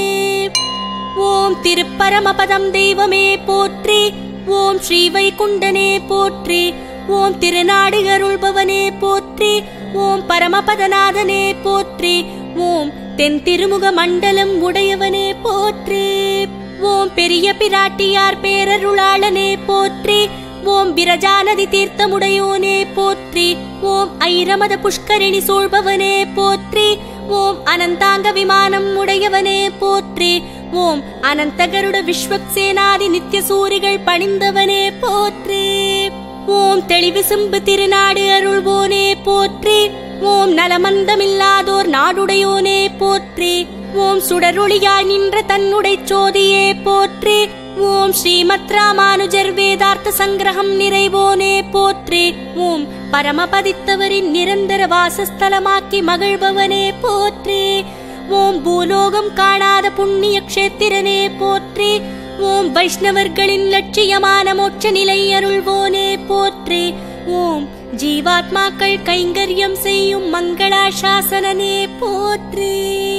ஓம் திருப்பரமபதம் தெய்வமே போற்றி ஓம் ஸ்ரீ வைகுண்டனே போற்றி ஓம் திருநாடு அருள்பவனே போற்றி ஓம் பரமபதநாதனே போற்றி ஓம் தென் திருமுக மண்டலம் உடையவனே போற்றி ஓம் பெரிய பிராட்டியார் பேரருளாளனே போற்றி ஓம் விரஜாநதி தீர்த்தமுடையோனே போற்றி ஓம் ஐரமத புஷ்கரிணி சூழ்பவனே போற்றி ஓம் அனந்தாங்க விமானம் உடையவனே போற்றி ஓம் அனந்தகருட விஸ்வக்சேனாதி நித்திய சூரிகள் பணிந்தவனே போற்றி ஓம் தெளிவு சிம்பு திருநாடு அருள்வோனே போற்றி ஓம் நலமந்தமில்லாதோர் நாடுடையோனே போற்றி ஓம் சுடரொளியாய் நின்ற தன்னுடை சோதியே போற்றி ஓம் ஸ்ரீமத் ராமானுஜர் வேதார்த்த சங்கிரகம் நிறைவோனே போற்றி ஓம் பரமபதித்தவரின் நிரந்தர வாசஸ்தலமாக்கி மகிழ்பவனே போற்றி ஓம் பூலோகம் காணாத புண்ணிய க்ஷேத்திரனே போற்றி ஓம் வைஷ்ணவர்களின் லட்சியமான மோட்ச நிலை அருள்வோனே போற்றி ஓம் ஜீவாத்மாக்கள் கைங்கரியம் செய்யும் மங்களாசாசனனே போற்றி